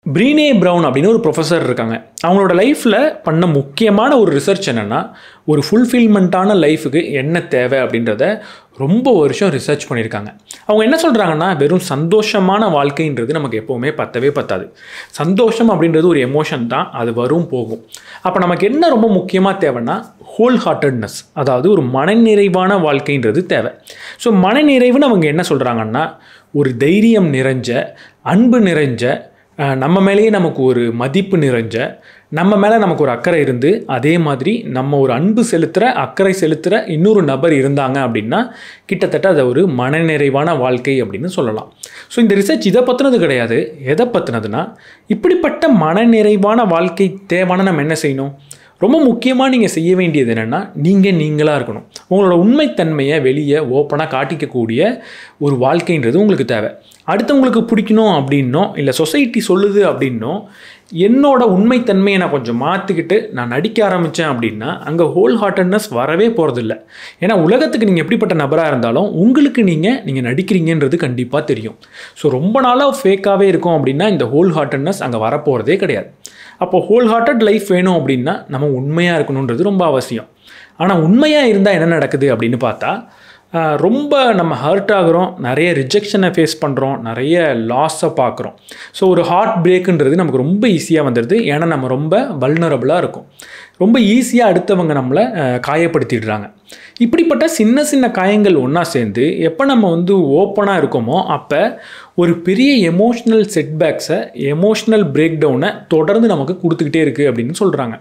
ப்ரீனே brown அப்படின்னு ஒரு professor இருக்காங்க அவங்களோட லைஃப்பில் பண்ண முக்கியமான ஒரு ரிசர்ச் என்னென்னா ஒரு ஃபுல்ஃபில்மெண்ட்டான லைஃபுக்கு என்ன தேவை அப்படின்றத ரொம்ப வருஷம் ரிசர்ச் பண்ணியிருக்காங்க அவங்க என்ன சொல்கிறாங்கன்னா வெறும் சந்தோஷமான வாழ்க்கைன்றது நமக்கு எப்போவுமே பத்தவே பத்தாது சந்தோஷம் அப்படின்றது ஒரு எமோஷன் தான் அது வரும் போகும் அப்போ நமக்கு என்ன ரொம்ப முக்கியமாக தேவைன்னா ஹோல் ஹார்ட்டட்னஸ் அதாவது ஒரு மனநிறைவான வாழ்க்கைன்றது தேவை ஸோ மனநிறைவுன்னு அவங்க என்ன சொல்கிறாங்கன்னா ஒரு தைரியம் நிறைஞ்ச அன்பு நிறைஞ்ச அஹ், நம்ம மேலேயே நமக்கு ஒரு மதிப்பு நிறைஞ்ச நம்ம மேலே நமக்கு ஒரு அக்கறை இருந்து அதே மாதிரி நம்ம ஒரு அன்பு செலுத்துகிற அக்கறை செலுத்துகிற இன்னொரு நபர் இருந்தாங்க அப்படின்னா கிட்டத்தட்ட அதை ஒரு மனநிறைவான வாழ்க்கை அப்படின்னு சொல்லலாம் ஸோ இந்த ரிசர்ச் இதை பற்றினது கிடையாது எதை பற்றினதுன்னா இப்படிப்பட்ட மனநிறைவான வாழ்க்கை தேவையான நம்ம என்ன செய்யணும் ரொம்ப முக்கியமாக நீங்கள் செய்ய வேண்டியது என்னென்னா நீங்கள் நீங்களாக இருக்கணும் உங்களோட உண்மைத்தன்மையை வெளியே ஓப்பனாக காட்டிக்கக்கூடிய ஒரு வாழ்க்கைன்றது உங்களுக்கு தேவை அடுத்தவங்களுக்கு பிடிக்கணும் அப்படின்னோ இல்லை சொசைட்டி சொல்லுது அப்படின்னோ என்னோட உண்மைத்தன்மையை நான் கொஞ்சம் மாற்றிக்கிட்டு நான் நடிக்க ஆரம்பித்தேன் அப்படின்னா அங்கே ஹோல் ஹார்ட்டட்னஸ் வரவே போகிறதில்ல ஏன்னா உலகத்துக்கு நீங்கள் எப்படிப்பட்ட நபராக இருந்தாலும் உங்களுக்கு நீங்கள் நீங்கள் நடிக்கிறீங்கன்றது கண்டிப்பாக தெரியும் ஸோ ரொம்ப நாளாக ஃபேக்காகவே இருக்கும் அப்படின்னா இந்த ஹோல் ஹார்ட்டட்னஸ் அங்கே வரப்போகிறதே கிடையாது அப்போ ஹோல் ஹார்ட்டட் லைஃப் வேணும் அப்படின்னா நம்ம உண்மையாக இருக்கணுன்றது ரொம்ப அவசியம் ஆனால் உண்மையாக இருந்தால் என்ன நடக்குது அப்படின்னு பார்த்தா ஆஹ், ரொம்ப நம்ம ஹர்ட் ஆகுறோம் நிறைய ரிஜெக்ஷனை ஃபேஸ் பண்ணுறோம் நிறைய லாஸை பார்க்குறோம் ஸோ ஒரு ஹார்ட் பிரேக்குன்றது நமக்கு ரொம்ப ஈஸியாக வந்துடுது ஏன்னா நம்ம ரொம்ப வல்னரபுளாக இருக்கும் ரொம்ப ஈஸியாக அடுத்தவங்க நம்மளை ஆஹ், காயப்படுத்திடுறாங்க இப்படிப்பட்ட சின்ன சின்ன காயங்கள் ஒன்றா சேர்ந்து எப்போ நம்ம வந்து ஓப்பனாக இருக்கோமோ அப்போ ஒரு பெரிய எமோஷ்னல் செட்பேக்ஸை எமோஷ்னல் பிரேக் டவுனை தொடர்ந்து நமக்கு கொடுத்துக்கிட்டே இருக்குது அப்படின்னு சொல்கிறாங்க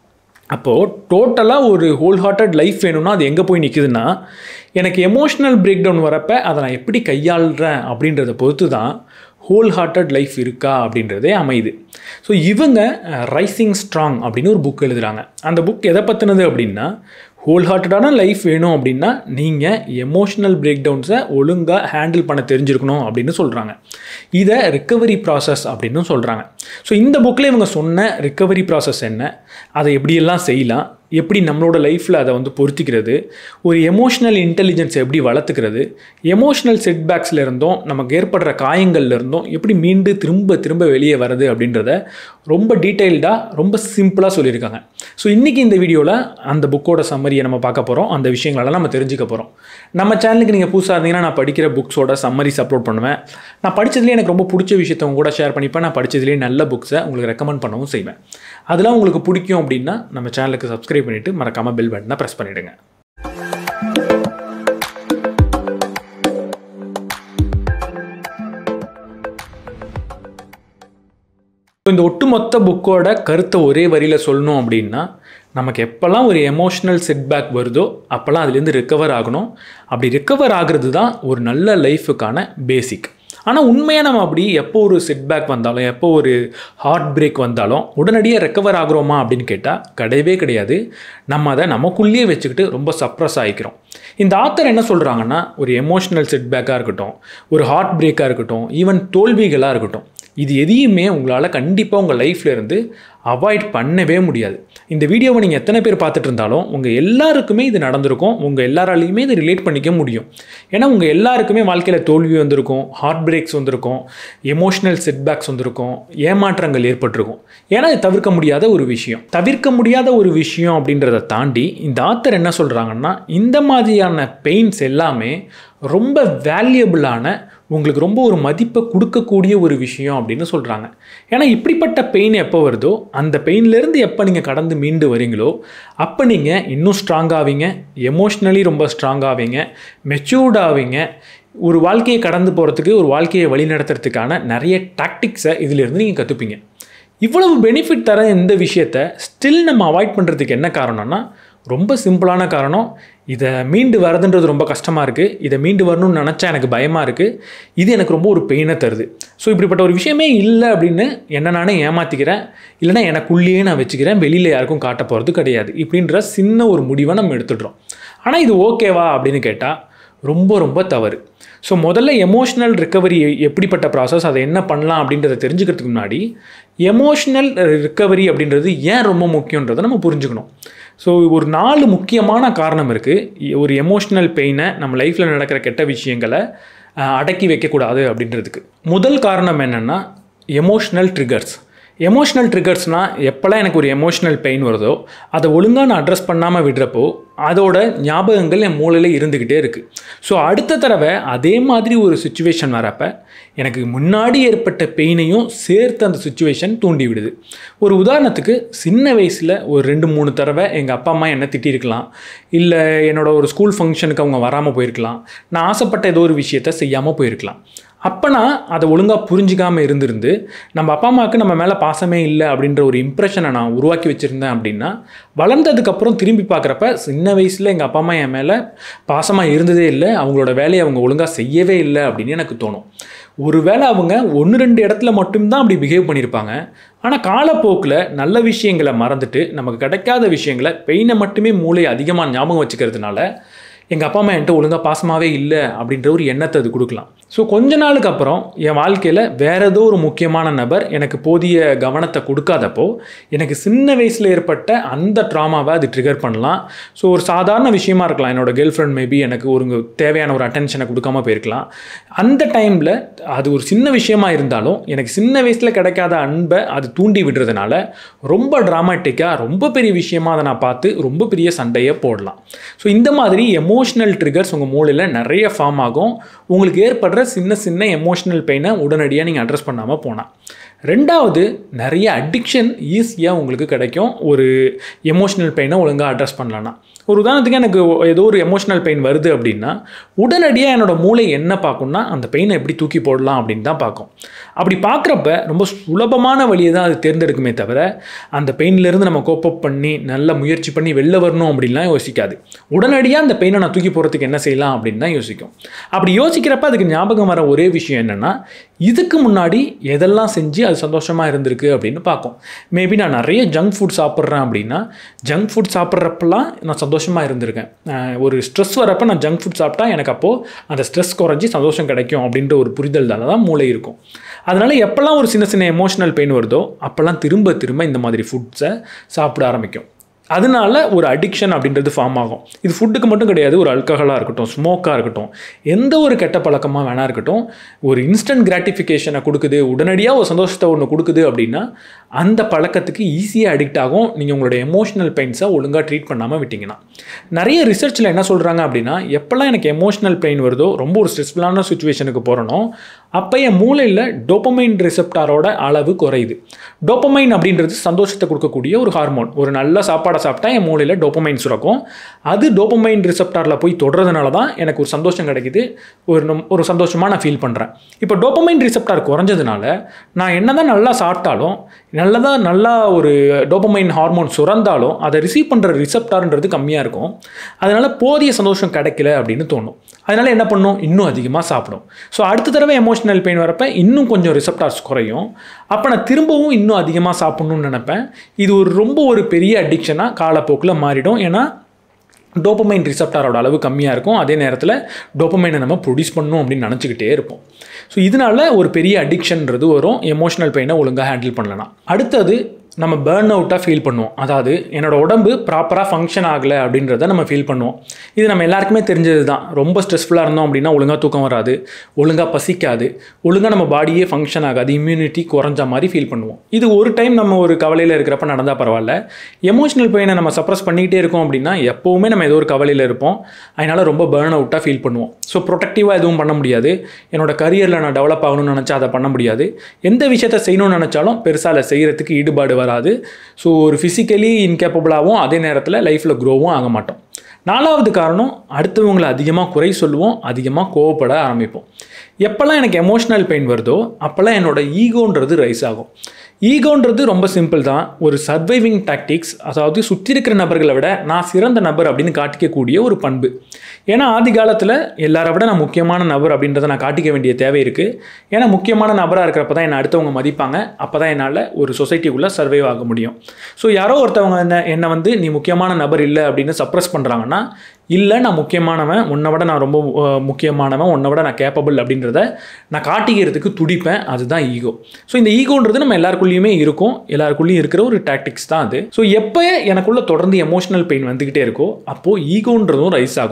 அப்போது டோட்டலாக ஒரு ஹோல் ஹார்ட்டட் லைஃப் வேணும்னா அது எங்கே போய் நிற்குதுன்னா எனக்கு எமோஷ்னல் பிரேக் டவுன் வரப்போ அதை நான் எப்படி கையாளுறேன் அப்படின்றத பொறுத்து தான் ஹோல் ஹார்ட்டட் லைஃப் இருக்கா அப்படின்றதே அமையுது ஸோ இவங்க ரைசிங் ஸ்ட்ராங் அப்படின்னு ஒரு புக் எழுதுகிறாங்க அந்த புக் எதை பற்றினது அப்படின்னா ஹோல் ஹார்ட்டடான லைஃப் வேணும் அப்படின்னா நீங்கள் எமோஷ்னல் பிரேக் டவுன்ஸை ஒழுங்காக ஹேண்டில் பண்ண தெரிஞ்சிருக்கணும் அப்படின்னு சொல்கிறாங்க இதை ரிக்கவரி ப்ராசஸ் அப்படின்னு சொல்கிறாங்க ஸோ இந்த புக்கில் இவங்க சொன்ன ரிக்கவரி ப்ராசஸ் என்ன அதை எப்படியெல்லாம் செய்யலாம் எப்படி நம்மளோட லைஃப்பில் அதை வந்து பொருத்திக்கிறது ஒரு எமோஷ்னல் இன்டெலிஜென்ஸ் எப்படி வளர்த்துக்கிறது எமோஷ்னல் செட்பேக்ஸில் இருந்தும் நமக்கு ஏற்படுற காயங்கள்ல இருந்தும் எப்படி மீண்டு திரும்ப திரும்ப வெளியே வருது அப்படின்றத ரொம்ப டீட்டெயில்டாக ரொம்ப சிம்பிளாக சொல்லியிருக்காங்க ஸோ இன்றைக்கி இந்த வீடியோவில் அந்த புக்கோட சம்மரியை நம்ம பார்க்க போகிறோம் அந்த விஷயங்களெல்லாம் நம்ம தெரிஞ்சுக்க போகிறோம் நம்ம சேனலுக்கு நீங்கள் புதுசாக இருந்தீங்கன்னா நான் படிக்கிற புக்ஸோட சம்மரிஸ் அப்லோட் பண்ணுவேன் நான் படித்ததுலேயே எனக்கு ரொம்ப பிடிச்ச விஷயத்த உங்க கூட ஷேர் பண்ணிப்பேன் நான் படித்ததுலேயே நல்ல புக்ஸை உங்களுக்கு ரெக்கமெண்ட் பண்ணவும் செய்வேன் அதெல்லாம் உங்களுக்கு பிடிக்கும் அப்படின்னா நம்ம சேனலுக்கு சப்ஸ்கிரைப் பண்ணிவிட்டு மறக்காமல் பெல் பட்டனை ப்ரெஸ் பண்ணிவிடுங்க இந்த ஒட்டுமொத்த புக்கோட கருத்தை ஒரே வரியில் சொல்லணும் அப்படின்னா நமக்கு எப்போல்லாம் ஒரு எமோஷ்னல் செட்பேக் வருதோ அப்போல்லாம் அதுலேருந்து ரிக்கவர் ஆகணும் அப்படி ரிக்கவர் ஆகிறது தான் ஒரு நல்ல லைஃபுக்கான பேசிக் ஆனால் உண்மையாக நம்ம அப்படி எப்போ ஒரு செட்பேக் வந்தாலும் எப்போ ஒரு ஹார்ட் பிரேக் வந்தாலும் உடனடியாக ரெக்கவர் ஆகுறோமா அப்படின்னு கேட்டால் கிடையவே கிடையாது நம்ம அதை நமக்குள்ளேயே வச்சுக்கிட்டு ரொம்ப சப்ரஸ் ஆகிக்கிறோம் இந்த ஆத்தர் என்ன சொல்கிறாங்கன்னா ஒரு எமோஷ்னல் செட்பேக்காக இருக்கட்டும் ஒரு ஹார்ட் பிரேக்காக இருக்கட்டும் ஈவன் தோல்விகளாக இருக்கட்டும் இது எதையுமே உங்களால் கண்டிப்பாக உங்கள் லைஃப்ல இருந்து அவாய்ட் பண்ணவே முடியாது இந்த வீடியோவை நீங்கள் எத்தனை பேர் பார்த்துட்டு இருந்தாலும் உங்கள் எல்லாருக்குமே இது நடந்திருக்கும் உங்கள் எல்லாராலையுமே இதை ரிலேட் பண்ணிக்க முடியும் ஏன்னா உங்கள் எல்லாருக்குமே வாழ்க்கையில் தோல்வி வந்திருக்கும் ஹார்ட் பிரேக்ஸ் வந்திருக்கும் எமோஷ்னல் செட்பேக்ஸ் வந்திருக்கும் ஏமாற்றங்கள் ஏற்பட்டிருக்கும் ஏன்னா இது தவிர்க்க முடியாத ஒரு விஷயம் தவிர்க்க முடியாத ஒரு விஷயம் அப்படின்றத தாண்டி இந்த ஆத்தர் என்ன சொல்கிறாங்கன்னா இந்த மாதிரியான பெயின்ஸ் எல்லாமே ரொம்ப வேல்யூபிளான உங்களுக்கு ரொம்ப ஒரு மதிப்பை கொடுக்கக்கூடிய ஒரு விஷயம் அப்படின்னு சொல்கிறாங்க ஏன்னா இப்படிப்பட்ட பெயின் எப்போ வருதோ அந்த பெயின்லேருந்து எப்போ நீங்கள் கடந்து மீண்டு வரீங்களோ அப்போ நீங்கள் இன்னும் ஸ்ட்ராங் ஆவீங்க எமோஷ்னலி ரொம்ப ஸ்ட்ராங் ஆவீங்க மெச்சூர்ட் ஆவீங்க ஒரு வாழ்க்கையை கடந்து போகிறதுக்கு ஒரு வாழ்க்கையை வழிநடத்துறதுக்கான நிறைய டாக்டிக்ஸை இதிலிருந்து நீங்கள் கற்றுப்பீங்க இவ்வளவு பெனிஃபிட் தர இந்த விஷயத்தை ஸ்டில் நம்ம அவாய்ட் பண்ணுறதுக்கு என்ன காரணம்னா ரொம்ப சிம்பிளான காரணம் இதை மீண்டு வரதுன்றது ரொம்ப கஷ்டமாக இருக்குது இதை மீண்டு வரணும்னு நினச்சா எனக்கு பயமாக இருக்குது இது எனக்கு ரொம்ப ஒரு பெயினை தருது ஸோ இப்படிப்பட்ட ஒரு விஷயமே இல்லை அப்படின்னு என்ன நானே ஏமாற்றிக்கிறேன் இல்லைனா எனக்குள்ளேயே நான் வச்சுக்கிறேன் வெளியில் யாருக்கும் காட்ட போகிறது கிடையாது இப்படின்ற சின்ன ஒரு முடிவை நம்ம எடுத்துடுறோம் ஆனால் இது ஓகேவா அப்படின்னு கேட்டால் ரொம்ப ரொம்ப தவறு ஸோ முதல்ல எமோஷ்னல் ரிக்கவரி எப்படிப்பட்ட ப்ராசஸ் அதை என்ன பண்ணலாம் அப்படின்றத தெரிஞ்சுக்கிறதுக்கு முன்னாடி எமோஷ்னல் ரிக்கவரி அப்படின்றது ஏன் ரொம்ப முக்கியன்றதை நம்ம புரிஞ்சுக்கணும் ஸோ ஒரு நாலு முக்கியமான காரணம் இருக்குது ஒரு எமோஷ்னல் பெயினை நம்ம லைஃப்பில் நடக்கிற கெட்ட விஷயங்களை அஹ், அடக்கி வைக்கக்கூடாது அப்படின்றதுக்கு முதல் காரணம் என்னென்னா எமோஷ்னல் ட்ரிகர்ஸ் எமோஷ்னல் ட்ரிகர்ஸ்னால் எப்போல்லாம் எனக்கு ஒரு எமோஷ்னல் பெயின் வருதோ அதை ஒழுங்காக நான் அட்ரஸ் பண்ணாமல் விடுறப்போ அதோட ஞாபகங்கள் என் மூளையில் இருந்துக்கிட்டே இருக்குது ஸோ அடுத்த தடவை அதே மாதிரி ஒரு சுச்சுவேஷன் வரப்போ எனக்கு முன்னாடி ஏற்பட்ட பெயினையும் சேர்த்து அந்த சுச்சுவேஷன் தூண்டி விடுது ஒரு உதாரணத்துக்கு சின்ன வயசில் ஒரு ரெண்டு மூணு தடவை எங்கள் அப்பா அம்மா என்னை திட்டிருக்கலாம் இல்லை என்னோட ஒரு ஸ்கூல் ஃபங்க்ஷனுக்கு அவங்க வராமல் போயிருக்கலாம் நான் ஆசைப்பட்ட ஏதோ ஒரு விஷயத்த செய்யாமல் போயிருக்கலாம் அப்போ நான் அதை ஒழுங்காக புரிஞ்சிக்காமல் இருந்திருந்து நம்ம அப்பா அம்மாவுக்கு நம்ம மேலே பாசமே இல்லை அப்படின்ற ஒரு இம்ப்ரெஷனை நான் உருவாக்கி வச்சுருந்தேன் அப்படின்னா வளர்ந்ததுக்கப்புறம் திரும்பி பார்க்குறப்ப சின்ன வயசில் எங்கள் அப்பா அம்மா என் மேலே பாசமாக இருந்ததே இல்லை அவங்களோட வேலையை அவங்க ஒழுங்காக செய்யவே இல்லை அப்படின்னு எனக்கு தோணும் ஒருவேளை அவங்க ஒன்று ரெண்டு இடத்துல மட்டும்தான் அப்படி பிஹேவ் பண்ணியிருப்பாங்க ஆனால் காலப்போக்கில் நல்ல விஷயங்களை மறந்துட்டு நமக்கு கிடைக்காத விஷயங்களை பெயினை மட்டுமே மூளை அதிகமாக ஞாபகம் வச்சுக்கிறதுனால எங்கள் அப்பா அம்மா என்கிட்ட ஒழுங்காக பாசமாகவே இல்லை அப்படின்ற ஒரு எண்ணத்தை அது கொடுக்கலாம் ஸோ கொஞ்ச நாளுக்கு அப்புறம் என் வாழ்க்கையில் வேற ஏதோ ஒரு முக்கியமான நபர் எனக்கு போதிய கவனத்தை கொடுக்காதப்போ எனக்கு சின்ன வயசில் ஏற்பட்ட அந்த ட்ராமாவை அது ட்ரிகர் பண்ணலாம் ஸோ ஒரு சாதாரண விஷயமா இருக்கலாம் என்னோட கேர்ள் ஃப்ரெண்ட் மேபி எனக்கு ஒரு தேவையான ஒரு அட்டென்ஷனை கொடுக்காம போயிருக்கலாம் அந்த டைமில் அது ஒரு சின்ன விஷயமா இருந்தாலும் எனக்கு சின்ன வயசில் கிடைக்காத அன்பை அது தூண்டி விடுறதுனால ரொம்ப ட்ராமாட்டிக்காக ரொம்ப பெரிய விஷயமா அதை நான் பார்த்து ரொம்ப பெரிய சண்டையை போடலாம் ஸோ இந்த மாதிரி எமோஷ்னல் ட்ரிகர்ஸ் உங்கள் மூளையில் நிறைய ஃபார்ம் ஆகும் உங்களுக்கு ஏற்படுற சின்ன சின்ன எமோஷ்னல் பெயினை உடனடியாக நீங்கள் அட்ரஸ் பண்ணாமல் போனால் ரெண்டாவது நிறைய அடிக்ஷன் ஈஸியாக உங்களுக்கு கிடைக்கும் ஒரு எமோஷ்னல் பெயினை ஒழுங்காக அட்ரஸ் பண்ணலன்னா ஒரு உதாரணத்துக்கு எனக்கு ஏதோ ஒரு எமோஷ்னல் பெயின் வருது அப்படின்னா உடனடியாக என்னோட மூளை என்ன பார்க்கும்னா அந்த பெயினை எப்படி தூக்கி போடலாம் அப்படின்னு தான் பார்க்கும் அப்படி பார்க்குறப்ப ரொம்ப சுலபமான வழியை தான் அது தேர்ந்தெடுக்குமே தவிர அந்த பெயின்லேருந்து நம்ம கோப்பப் பண்ணி நல்ல முயற்சி பண்ணி வெளில வரணும் அப்படின்லாம் யோசிக்காது உடனடியாக அந்த பெயினை நான் தூக்கி போகிறதுக்கு என்ன செய்யலாம் அப்படின்னு தான் யோசிக்கும் அப்படி யோசிக்கிறப்ப அதுக்கு ஞாபகம் வர ஒரே விஷயம் என்னென்னா இதுக்கு முன்னாடி எதெல்லாம் செஞ்சு அது சந்தோஷமாக இருந்திருக்கு அப்படின்னு பார்க்கும் மேபி நான் நிறைய ஜங்க் ஃபுட் சாப்பிட்றேன் அப்படின்னா ஜங்க் ஃபுட் சாப்பிட்றப்பெல்லாம் நான் சந்தோஷமாக இருந்திருக்கேன் அஹ் ஒரு ஸ்ட்ரெஸ் வரப்போ நான் ஜங்க் ஃபுட் சாப்பிட்டா எனக்கு அப்போது அந்த ஸ்ட்ரெஸ் குறைஞ்சி சந்தோஷம் கிடைக்கும் அப்படின்ற ஒரு புரிதல் தான் மூளை இருக்கும் அதனால் எப்போல்லாம் ஒரு சின்ன சின்ன எமோஷனல் பெயின் வருதோ அப்போல்லாம் திரும்ப திரும்ப இந்த மாதிரி ஃபுட்ஸை சாப்பிட ஆரம்பிக்கும் அதனால ஒரு அடிக்ஷன் அப்படின்றது ஃபார்ம் ஆகும் இது ஃபுட்டுக்கு மட்டும் கிடையாது ஒரு அல்கஹலாக இருக்கட்டும் ஸ்மோக்காக இருக்கட்டும் எந்த ஒரு கெட்ட பழக்கமாக வேணா இருக்கட்டும் ஒரு இன்ஸ்டன்ட் கிராட்டிஃபிகேஷனை கொடுக்குது உடனடியாக ஒரு சந்தோஷத்தை ஒன்று கொடுக்குது அப்படின்னா அந்த பழக்கத்துக்கு ஈஸியாக அடிக்ட் ஆகும் நீங்கள் உங்களோட எமோஷனல் பெயின்ஸை ஒழுங்காக ட்ரீட் பண்ணாமல் விட்டிங்கன்னா நிறைய ரிசர்ச்சில் என்ன சொல்கிறாங்க அப்படின்னா எப்போல்லாம் எனக்கு எமோஷனல் பெயின் வருதோ ரொம்ப ஒரு ஸ்ட்ரெஸ்ஃபுல்லான சுச்சுவேஷனுக்கு போகிறனோ அப்போ என் மூளையில் டோப்பமைன் ரிசெப்டாரோட அளவு குறையுது டோப்பமைன் அப்படின்றது சந்தோஷத்தை கொடுக்கக்கூடிய ஒரு ஹார்மோன் ஒரு நல்ல சாப்பாடை சாப்பிட்டா என் மூளையில் டோப்பமைன் சுரக்கும் அது டோப்பமைன் ரிசெப்டாரில் போய் தொடுறதுனால தான் எனக்கு ஒரு சந்தோஷம் கிடைக்குது ஒரு நம்- ஒரு சந்தோஷமாக நான் ஃபீல் பண்ணுறேன் இப்போ டோப்பமைன் ரிசெப்டார் குறைஞ்சதுனால நான் என்ன தான் நல்லா சாப்பிட்டாலும் நல்லதாக நல்லா ஒரு டோப்பமைன் ஹார்மோன் சுரந்தாலும் அதை ரிசீவ் பண்ணுற ரிசெப்டார்ன்றது கம்மியாக இருக்கும் அதனால் போதிய சந்தோஷம் கிடைக்கல அப்படின்னு தோணும் அதனால் என்ன பண்ணும் இன்னும் அதிகமாக சாப்பிடும் ஸோ அடுத்த தடவை எமோஷனல் பெயின் வரப்ப இன்னும் கொஞ்சம் ரிசெப்டார்ஸ் குறையும் அப்போ நான் திரும்பவும் இன்னும் அதிகமாக சாப்பிட்ணுன்னு நினைப்பேன் இது ஒரு ரொம்ப ஒரு பெரிய அடிக்ஷனாக காலப்போக்கில் மாறிடும் ஏன்னா டோப்பமைன் ரிசெப்டாரோட அளவு கம்மியாக இருக்கும் அதே நேரத்தில் டோப்பமைனை நம்ம ப்ரொடியூஸ் பண்ணணும் அப்படின்னு நினச்சிக்கிட்டே இருப்போம் ஸோ இதனால ஒரு பெரிய அடிக்ஷன்றது வரும் எமோஷனல் பெயினை ஒழுங்காக ஹேண்டில் பண்ணலாம் அடுத்தது நம்ம பேர்ன் அவுட்டாக ஃபீல் பண்ணுவோம் அதாவது என்னோட உடம்பு ப்ராப்பராக ஃபங்க்ஷன் ஆகலை அப்படின்றத நம்ம ஃபீல் பண்ணுவோம் இது நம்ம எல்லாருக்குமே தெரிஞ்சது தான் ரொம்ப ஸ்ட்ரெஸ்ஃபுல்லாக இருந்தோம் அப்படின்னா ஒழுங்காக தூக்கம் வராது ஒழுங்காக பசிக்காது ஒழுங்காக நம்ம பாடியே ஃபங்க்ஷன் ஆகாது இம்யூனிட்டி குறைஞ்ச மாதிரி ஃபீல் பண்ணுவோம் இது ஒரு டைம் நம்ம ஒரு கவலையில் இருக்கிறப்ப நடந்தால் பரவாயில்ல எமோஷனல் பெயினை நம்ம சப்ரஸ் பண்ணிக்கிட்டே இருக்கோம் அப்படின்னா எப்போவுமே நம்ம ஏதோ ஒரு கவலையில் இருப்போம் அதனால் ரொம்ப பேர்ன் அவுட்டாக ஃபீல் பண்ணுவோம் ஸோ ப்ரொடக்டிவாக எதுவும் பண்ண முடியாது என்னோட கரியரில் நான் டெவலப் ஆகணும்னு நினச்சா அதை பண்ண முடியாது எந்த விஷயத்தை செய்யணும்னு நினச்சாலும் பெருசாக அதை செய்கிறதுக்கு ஈடுபாடு வராது ஸோ ஒரு ஃபிசிக்கலி இன்கேப்பபிளாகவும் அதே நேரத்தில் லைஃப்பில் க்ரோவும் ஆக மாட்டோம் நாலாவது காரணம் அடுத்தவங்களை அதிகமாக குறை சொல்லுவோம் அதிகமாக கோவப்பட ஆரம்பிப்போம் எப்போல்லாம் எனக்கு எமோஷனல் பெயின் வருதோ அப்போல்லாம் என்னோட ஈகோன்றது ரைஸ் ஆகும் ஈகோன்றது ரொம்ப சிம்பிள் தான் ஒரு சர்வைவிங் டாக்டிக்ஸ் அதாவது சுற்றி இருக்கிற நபர்களை விட நான் சிறந்த நபர் அப்படின்னு காட்டிக்கக்கூடிய ஒரு பண்பு ஏன்னா ஆதி காலத்தில் எல்லாரை விட நான் முக்கியமான நபர் அப்படின்றத நான் காட்டிக்க வேண்டிய தேவை இருக்குது ஏன்னா முக்கியமான நபராக இருக்கிறப்ப தான் என்னை அடுத்தவங்க மதிப்பாங்க அப்போ தான் என்னால் ஒரு சொசைட்டிக்குள்ளே சர்வைவ் ஆக முடியும் ஸோ யாரோ ஒருத்தவங்க என்ன என்னை வந்து நீ முக்கியமான நபர் இல்லை அப்படின்னு சப்ரஸ் பண்ணுறாங்கன்னா இல்லை நான் முக்கியமானவன் உன்னை விட நான் ரொம்ப அஹ், முக்கியமானவன் உன்னை விட நான் கேப்பபிள் அப்படின்றத நான் காட்டிக்கிறதுக்கு துடிப்பேன் அதுதான் ஈகோ ஸோ இந்த ஈகோன்றது நம்ம எல்லாருக்குள்ளேயுமே இருக்கும் எல்லாருக்குள்ளேயும் இருக்கிற ஒரு டாக்டிக்ஸ் தான் அது ஸோ எப்போ எனக்குள்ள தொடர்ந்து எமோஷனல் பெயின் வந்துக்கிட்டே இருக்கோ அப்போது ஈகோன்றதும் ரைஸ் ஆகும்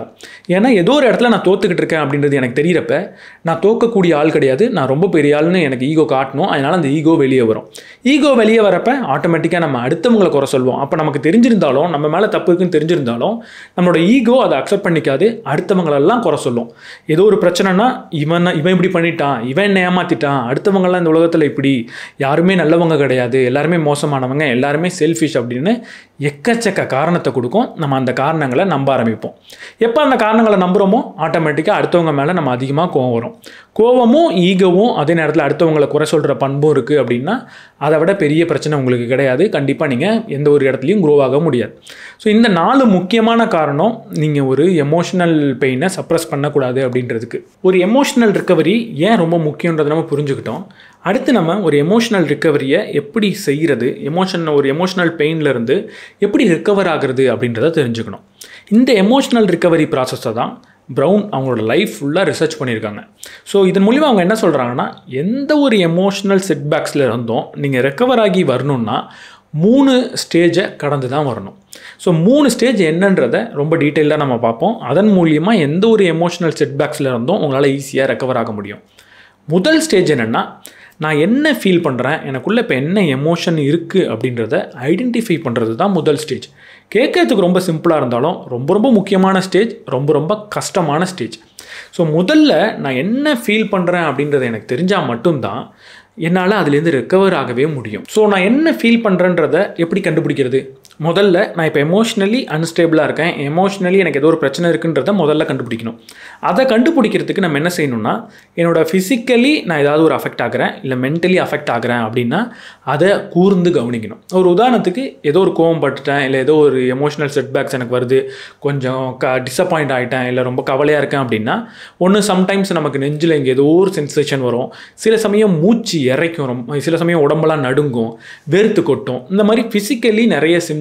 ஏன்னா ஏதோ ஒரு இடத்துல நான் தோத்துக்கிட்டு இருக்கேன் அப்படின்றது எனக்கு தெரியறப்ப நான் தோக்கக்கூடிய ஆள் கிடையாது நான் ரொம்ப பெரிய ஆள்னு எனக்கு ஈகோ காட்டணும் அதனால் அந்த ஈகோ வெளியே வரும் ஈகோ வெளியே வரப்ப ஆட்டோமேட்டிக்காக நம்ம அடுத்தவங்களை குறை சொல்லுவோம் அப்போ நமக்கு தெரிஞ்சிருந்தாலும் நம்ம மேலே தப்பு இருக்குன்னு தெரிஞ்சிருந்தாலும் நம்மளோட ஈகோ அதை அக்செப்ட் பண்ணிக்காது அடுத்தவங்களெல்லாம் குறை சொல்லும் ஏதோ ஒரு பிரச்சனைனா இவன் இவன் இப்படி பண்ணிட்டான் இவன் என்ன ஏமாத்திட்டான் அடுத்தவங்கெல்லாம் இந்த உலகத்தில் இப்படி யாருமே நல்லவங்க கிடையாது எல்லாருமே மோசமானவங்க எல்லாருமே செல்ஃபிஷ் அப்படின்னு எக்கச்சக்க காரணத்தை கொடுக்கும் நம்ம அந்த காரணங்களை நம்ப ஆரம்பிப்போம் எப்போ அந்த காரணங்களை நம்புகிறோமோ ஆட்டோமேட்டிக்காக அடுத்தவங்க மேலே நம்ம அதிகமாக கோவம் வரும் கோவமும் ஈகவும் அதே நேரத்தில் அடுத்தவங்களை குறை சொல்கிற பண்பும் இருக்குது அப்படின்னா அதை விட பெரிய பிரச்சனை உங்களுக்கு கிடையாது கண்டிப்பாக நீங்கள் எந்த ஒரு இடத்துலையும் க்ரோ ஆக முடியாது ஸோ இந்த நாலு முக்கியமான காரணம் நீங்கள் ஒரு எமோஷனல் பெயினை சப்ரஸ் பண்ணக்கூடாது அப்படின்றதுக்கு ஒரு எமோஷனல் ரிக்கவரி ஏன் ரொம்ப முக்கியன்றதை நம்ம புரிஞ்சுக்கிட்டோம் அடுத்து நம்ம ஒரு எமோஷனல் ரிக்கவரியை எப்படி செய்கிறது எமோஷன் ஒரு எமோஷனல் பெயின்லேருந்து எப்படி ரிக்கவர் ஆகுறது அப்படின்றத தெரிஞ்சுக்கணும் இந்த எமோஷனல் ரிக்கவரி ப்ராசஸை தான் ப்ரௌன் அவங்களோட லைஃப் ஃபுல்லாக ரிசர்ச் பண்ணியிருக்காங்க ஸோ இதன் மூலிமா அவங்க என்ன சொல்கிறாங்கன்னா எந்த ஒரு எமோஷனல் செட்பேக்ஸில் இருந்தும் நீங்கள் ரெக்கவர் ஆகி வரணுன்னா மூணு ஸ்டேஜை கடந்து தான் வரணும் ஸோ மூணு ஸ்டேஜ் என்னன்றதை ரொம்ப டீட்டெயிலாக நம்ம பார்ப்போம் அதன் மூலியமாக எந்த ஒரு எமோஷனல் செட்பேக்ஸில் இருந்தும் உங்களால் ஈஸியாக ரெக்கவர் ஆக முடியும் முதல் ஸ்டேஜ் என்னென்னா நான் என்ன ஃபீல் பண்ணுறேன் எனக்குள்ளே இப்போ என்ன எமோஷன் இருக்குது அப்படின்றத ஐடென்டிஃபை பண்ணுறது தான் முதல் ஸ்டேஜ் கேட்கறதுக்கு ரொம்ப சிம்பிளாக இருந்தாலும் ரொம்ப ரொம்ப முக்கியமான ஸ்டேஜ் ரொம்ப ரொம்ப கஷ்டமான ஸ்டேஜ் ஸோ முதல்ல நான் என்ன ஃபீல் பண்ணுறேன் அப்படின்றது எனக்கு தெரிஞ்சால் மட்டும்தான் என்னால் அதுலேருந்து ரெக்கவர் ஆகவே முடியும் ஸோ நான் என்ன ஃபீல் பண்ணுறேன்றத எப்படி கண்டுபிடிக்கிறது முதல்ல நான் இப்போ எமோஷ்னலி அன்ஸ்டேபிளாக இருக்கேன் எமோஷ்னலி எனக்கு ஏதோ ஒரு பிரச்சனை இருக்குன்றத முதல்ல கண்டுபிடிக்கணும் அதை கண்டுபிடிக்கிறதுக்கு நம்ம என்ன செய்யணும்னா என்னோட ஃபிசிக்கலி நான் ஏதாவது ஒரு அஃபெக்ட் ஆகிறேன் இல்லை மென்டலி அஃபெக்ட் ஆகிறேன் அப்படின்னா அதை கூர்ந்து கவனிக்கணும் ஒரு உதாரணத்துக்கு ஏதோ ஒரு கோவம் பட்டுட்டேன் இல்லை ஏதோ ஒரு எமோஷனல் செட்பேக்ஸ் எனக்கு வருது கொஞ்சம் க டிசப்பாயிண்ட் ஆகிட்டேன் இல்லை ரொம்ப கவலையாக இருக்கேன் அப்படின்னா ஒன்று சம்டைம்ஸ் நமக்கு நெஞ்சில் இங்கே ஏதோ ஒரு சென்சேஷன் வரும் சில சமயம் மூச்சு இறைக்கும் ரொம்ப சில சமயம் உடம்பெல்லாம் நடுங்கும் வேர்த்து கொட்டும் இந்த மாதிரி ஃபிசிக்கலி நிறைய சிம்டம்ஸ்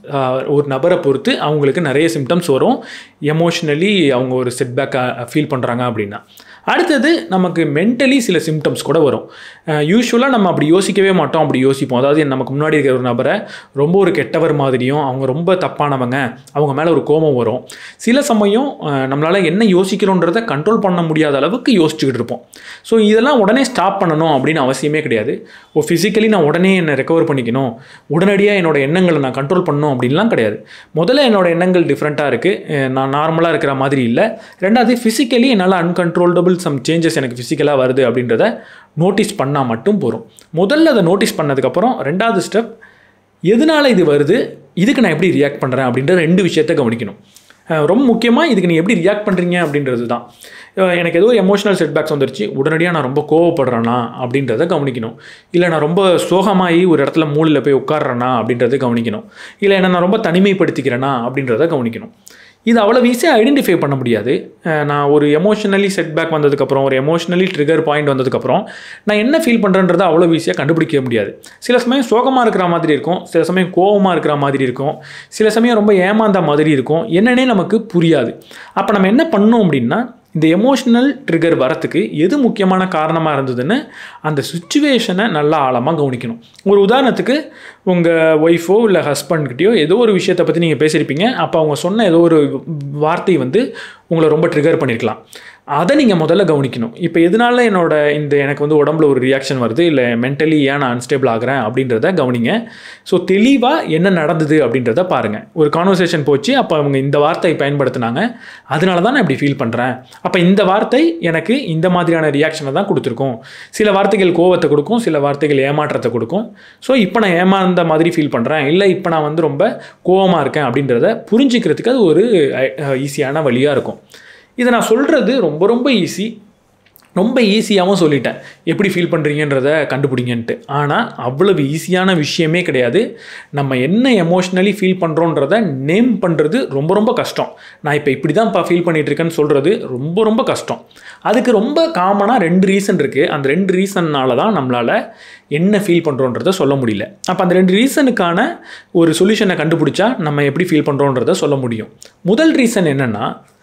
ஒரு நபரை பொறுத்து அவங்களுக்கு நிறைய சிம்டம்ஸ் வரும் எமோஷ்னலி அவங்க ஒரு செட்பேக்கை ஃபீல் பண்ணுறாங்க அப்படின்னா அடுத்தது நமக்கு மென்டலி சில சிம்டம்ஸ் கூட வரும் யூஸ்வலாக நம்ம அப்படி யோசிக்கவே மாட்டோம் அப்படி யோசிப்போம் அதாவது நமக்கு முன்னாடி இருக்கிற ஒரு நபரை ரொம்ப ஒரு கெட்டவர் மாதிரியும் அவங்க ரொம்ப தப்பானவங்க அவங்க மேலே ஒரு கோபம் வரும் சில சமயம் நம்மளால் என்ன யோசிக்கிறோன்றதை கண்ட்ரோல் பண்ண முடியாத அளவுக்கு யோசிச்சுக்கிட்டு இருப்போம் ஸோ இதெல்லாம் உடனே ஸ்டாப் பண்ணணும் அப்படின்னு அவசியமே கிடையாது ஓ ஃபிசிக்கலி நான் உடனே என்னை ரெக்கவர் பண்ணிக்கணும் உடனடியாக என்னோட எண்ணங்களை நான் கண்ட்ரோல் பண்ணணும் அப்படின்லாம் கிடையாது முதல்ல என்னோட எண்ணங்கள் டிஃப்ரெண்ட்டாக இருக்குது நான் நார்மலாக இருக்கிற மாதிரி இல்லை ரெண்டாவது ஃபிசிக்கலி என்னால் அன்கண்ட்ரோல்டபுள் சம் சேஞ்சஸ் எனக்கு ஃபிசிக்கலாக வருது அப்படின்றத நோட்டீஸ் பண்ணால் மட்டும் போகிறோம் முதல்ல அதை நோட்டீஸ் பண்ணதுக்கப்புறம் ரெண்டாவது ஸ்டெப் எதனால் இது வருது இதுக்கு நான் எப்படி ரியாக்ட் பண்ணுறேன் அப்படின்ற ரெண்டு விஷயத்த கவனிக்கணும் ரொம்ப முக்கியமாக இதுக்கு நீ எப்படி ரியாக்ட் பண்ணுறீங்க அப்படின்றது தான் எனக்கு ஏதோ எமோஷனல் செட்பேக்ஸ் வந்துருச்சு உடனடியாக நான் ரொம்ப கோவப்படுறேனா அப்படின்றத கவனிக்கணும் இல்லை நான் ரொம்ப சோகமாகி ஒரு இடத்துல மூலையில் போய் உட்காடுறேனா அப்படின்றத கவனிக்கணும் இல்லை என்ன நான் ரொம்ப தனிமைப்படுத்திக்கிறேனா அப்படின்றத கவனிக்கணும் இது அவ்வளோ ஈஸியாக ஐடென்டிஃபை பண்ண முடியாது நான் ஒரு எமோஷனலி செட்பேக் வந்ததுக்கப்புறம் ஒரு எமோஷனலி ட்ரிகர் பாயிண்ட் வந்ததுக்கப்புறம் நான் என்ன ஃபீல் பண்ணுறேன்றதை அவ்வளோ ஈஸியாக கண்டுபிடிக்க முடியாது சில சமயம் சோகமாக இருக்கிற மாதிரி இருக்கும் சில சமயம் கோபமாக இருக்கிற மாதிரி இருக்கும் சில சமயம் ரொம்ப ஏமாந்த மாதிரி இருக்கும் என்னன்னே நமக்கு புரியாது அப்போ நம்ம என்ன பண்ணோம் அப்படின்னா இந்த எமோஷ்னல் ட்ரிகர் வரத்துக்கு எது முக்கியமான காரணமாக இருந்ததுன்னு அந்த சுச்சுவேஷனை நல்லா ஆழமாக கவனிக்கணும் ஒரு உதாரணத்துக்கு உங்கள் ஒய்ஃபோ இல்லை ஹஸ்பண்ட்கிட்டயோ ஏதோ ஒரு விஷயத்தை பற்றி நீங்கள் பேசியிருப்பீங்க அப்போ அவங்க சொன்ன ஏதோ ஒரு வார்த்தை வந்து உங்களை ரொம்ப ட்ரிகர் பண்ணியிருக்கலாம் அதை நீங்கள் முதல்ல கவனிக்கணும் இப்போ எதனால என்னோட இந்த எனக்கு வந்து உடம்புல ஒரு ரியாக்ஷன் வருது இல்லை மென்டலி ஏன் நான் அன்ஸ்டேபிள் ஆகிறேன் அப்படின்றத கவனிங்க ஸோ தெளிவாக என்ன நடந்தது அப்படின்றத பாருங்கள் ஒரு கான்வர்சேஷன் போச்சு அப்போ அவங்க இந்த வார்த்தை பயன்படுத்தினாங்க அதனால தான் நான் இப்படி ஃபீல் பண்ணுறேன் அப்போ இந்த வார்த்தை எனக்கு இந்த மாதிரியான ரியாக்ஷனை தான் கொடுத்துருக்கும் சில வார்த்தைகள் கோவத்தை கொடுக்கும் சில வார்த்தைகள் ஏமாற்றத்தை கொடுக்கும் ஸோ இப்போ நான் ஏமாந்த மாதிரி ஃபீல் பண்ணுறேன் இல்லை இப்போ நான் வந்து ரொம்ப கோவமாக இருக்கேன் அப்படின்றத புரிஞ்சிக்கிறதுக்கு அது ஒரு ஈஸியான வழியாக இருக்கும் இதை நான் சொல்கிறது ரொம்ப ரொம்ப ஈஸி ரொம்ப ஈஸியாகவும் சொல்லிட்டேன் எப்படி ஃபீல் பண்ணுறீங்கன்றத கண்டுபிடிங்கன்ட்டு ஆனால் அவ்வளவு ஈஸியான விஷயமே கிடையாது நம்ம என்ன எமோஷ்னலி ஃபீல் பண்ணுறோன்றத நேம் பண்ணுறது ரொம்ப ரொம்ப கஷ்டம் நான் இப்போ இப்படி தான் இப்போ ஃபீல் பண்ணிகிட்ருக்கேன்னு சொல்கிறது ரொம்ப ரொம்ப கஷ்டம் அதுக்கு ரொம்ப காமனாக ரெண்டு ரீசன் இருக்குது அந்த ரெண்டு ரீசன்னால தான் நம்மளால் என்ன ஃபீல் பண்ணுறோன்றத சொல்ல முடியல அப்போ அந்த ரெண்டு ரீசனுக்கான ஒரு சொல்யூஷனை கண்டுபிடிச்சா நம்ம எப்படி ஃபீல் பண்ணுறோன்றத சொல்ல முடியும் முதல் ரீசன் என்னென்னா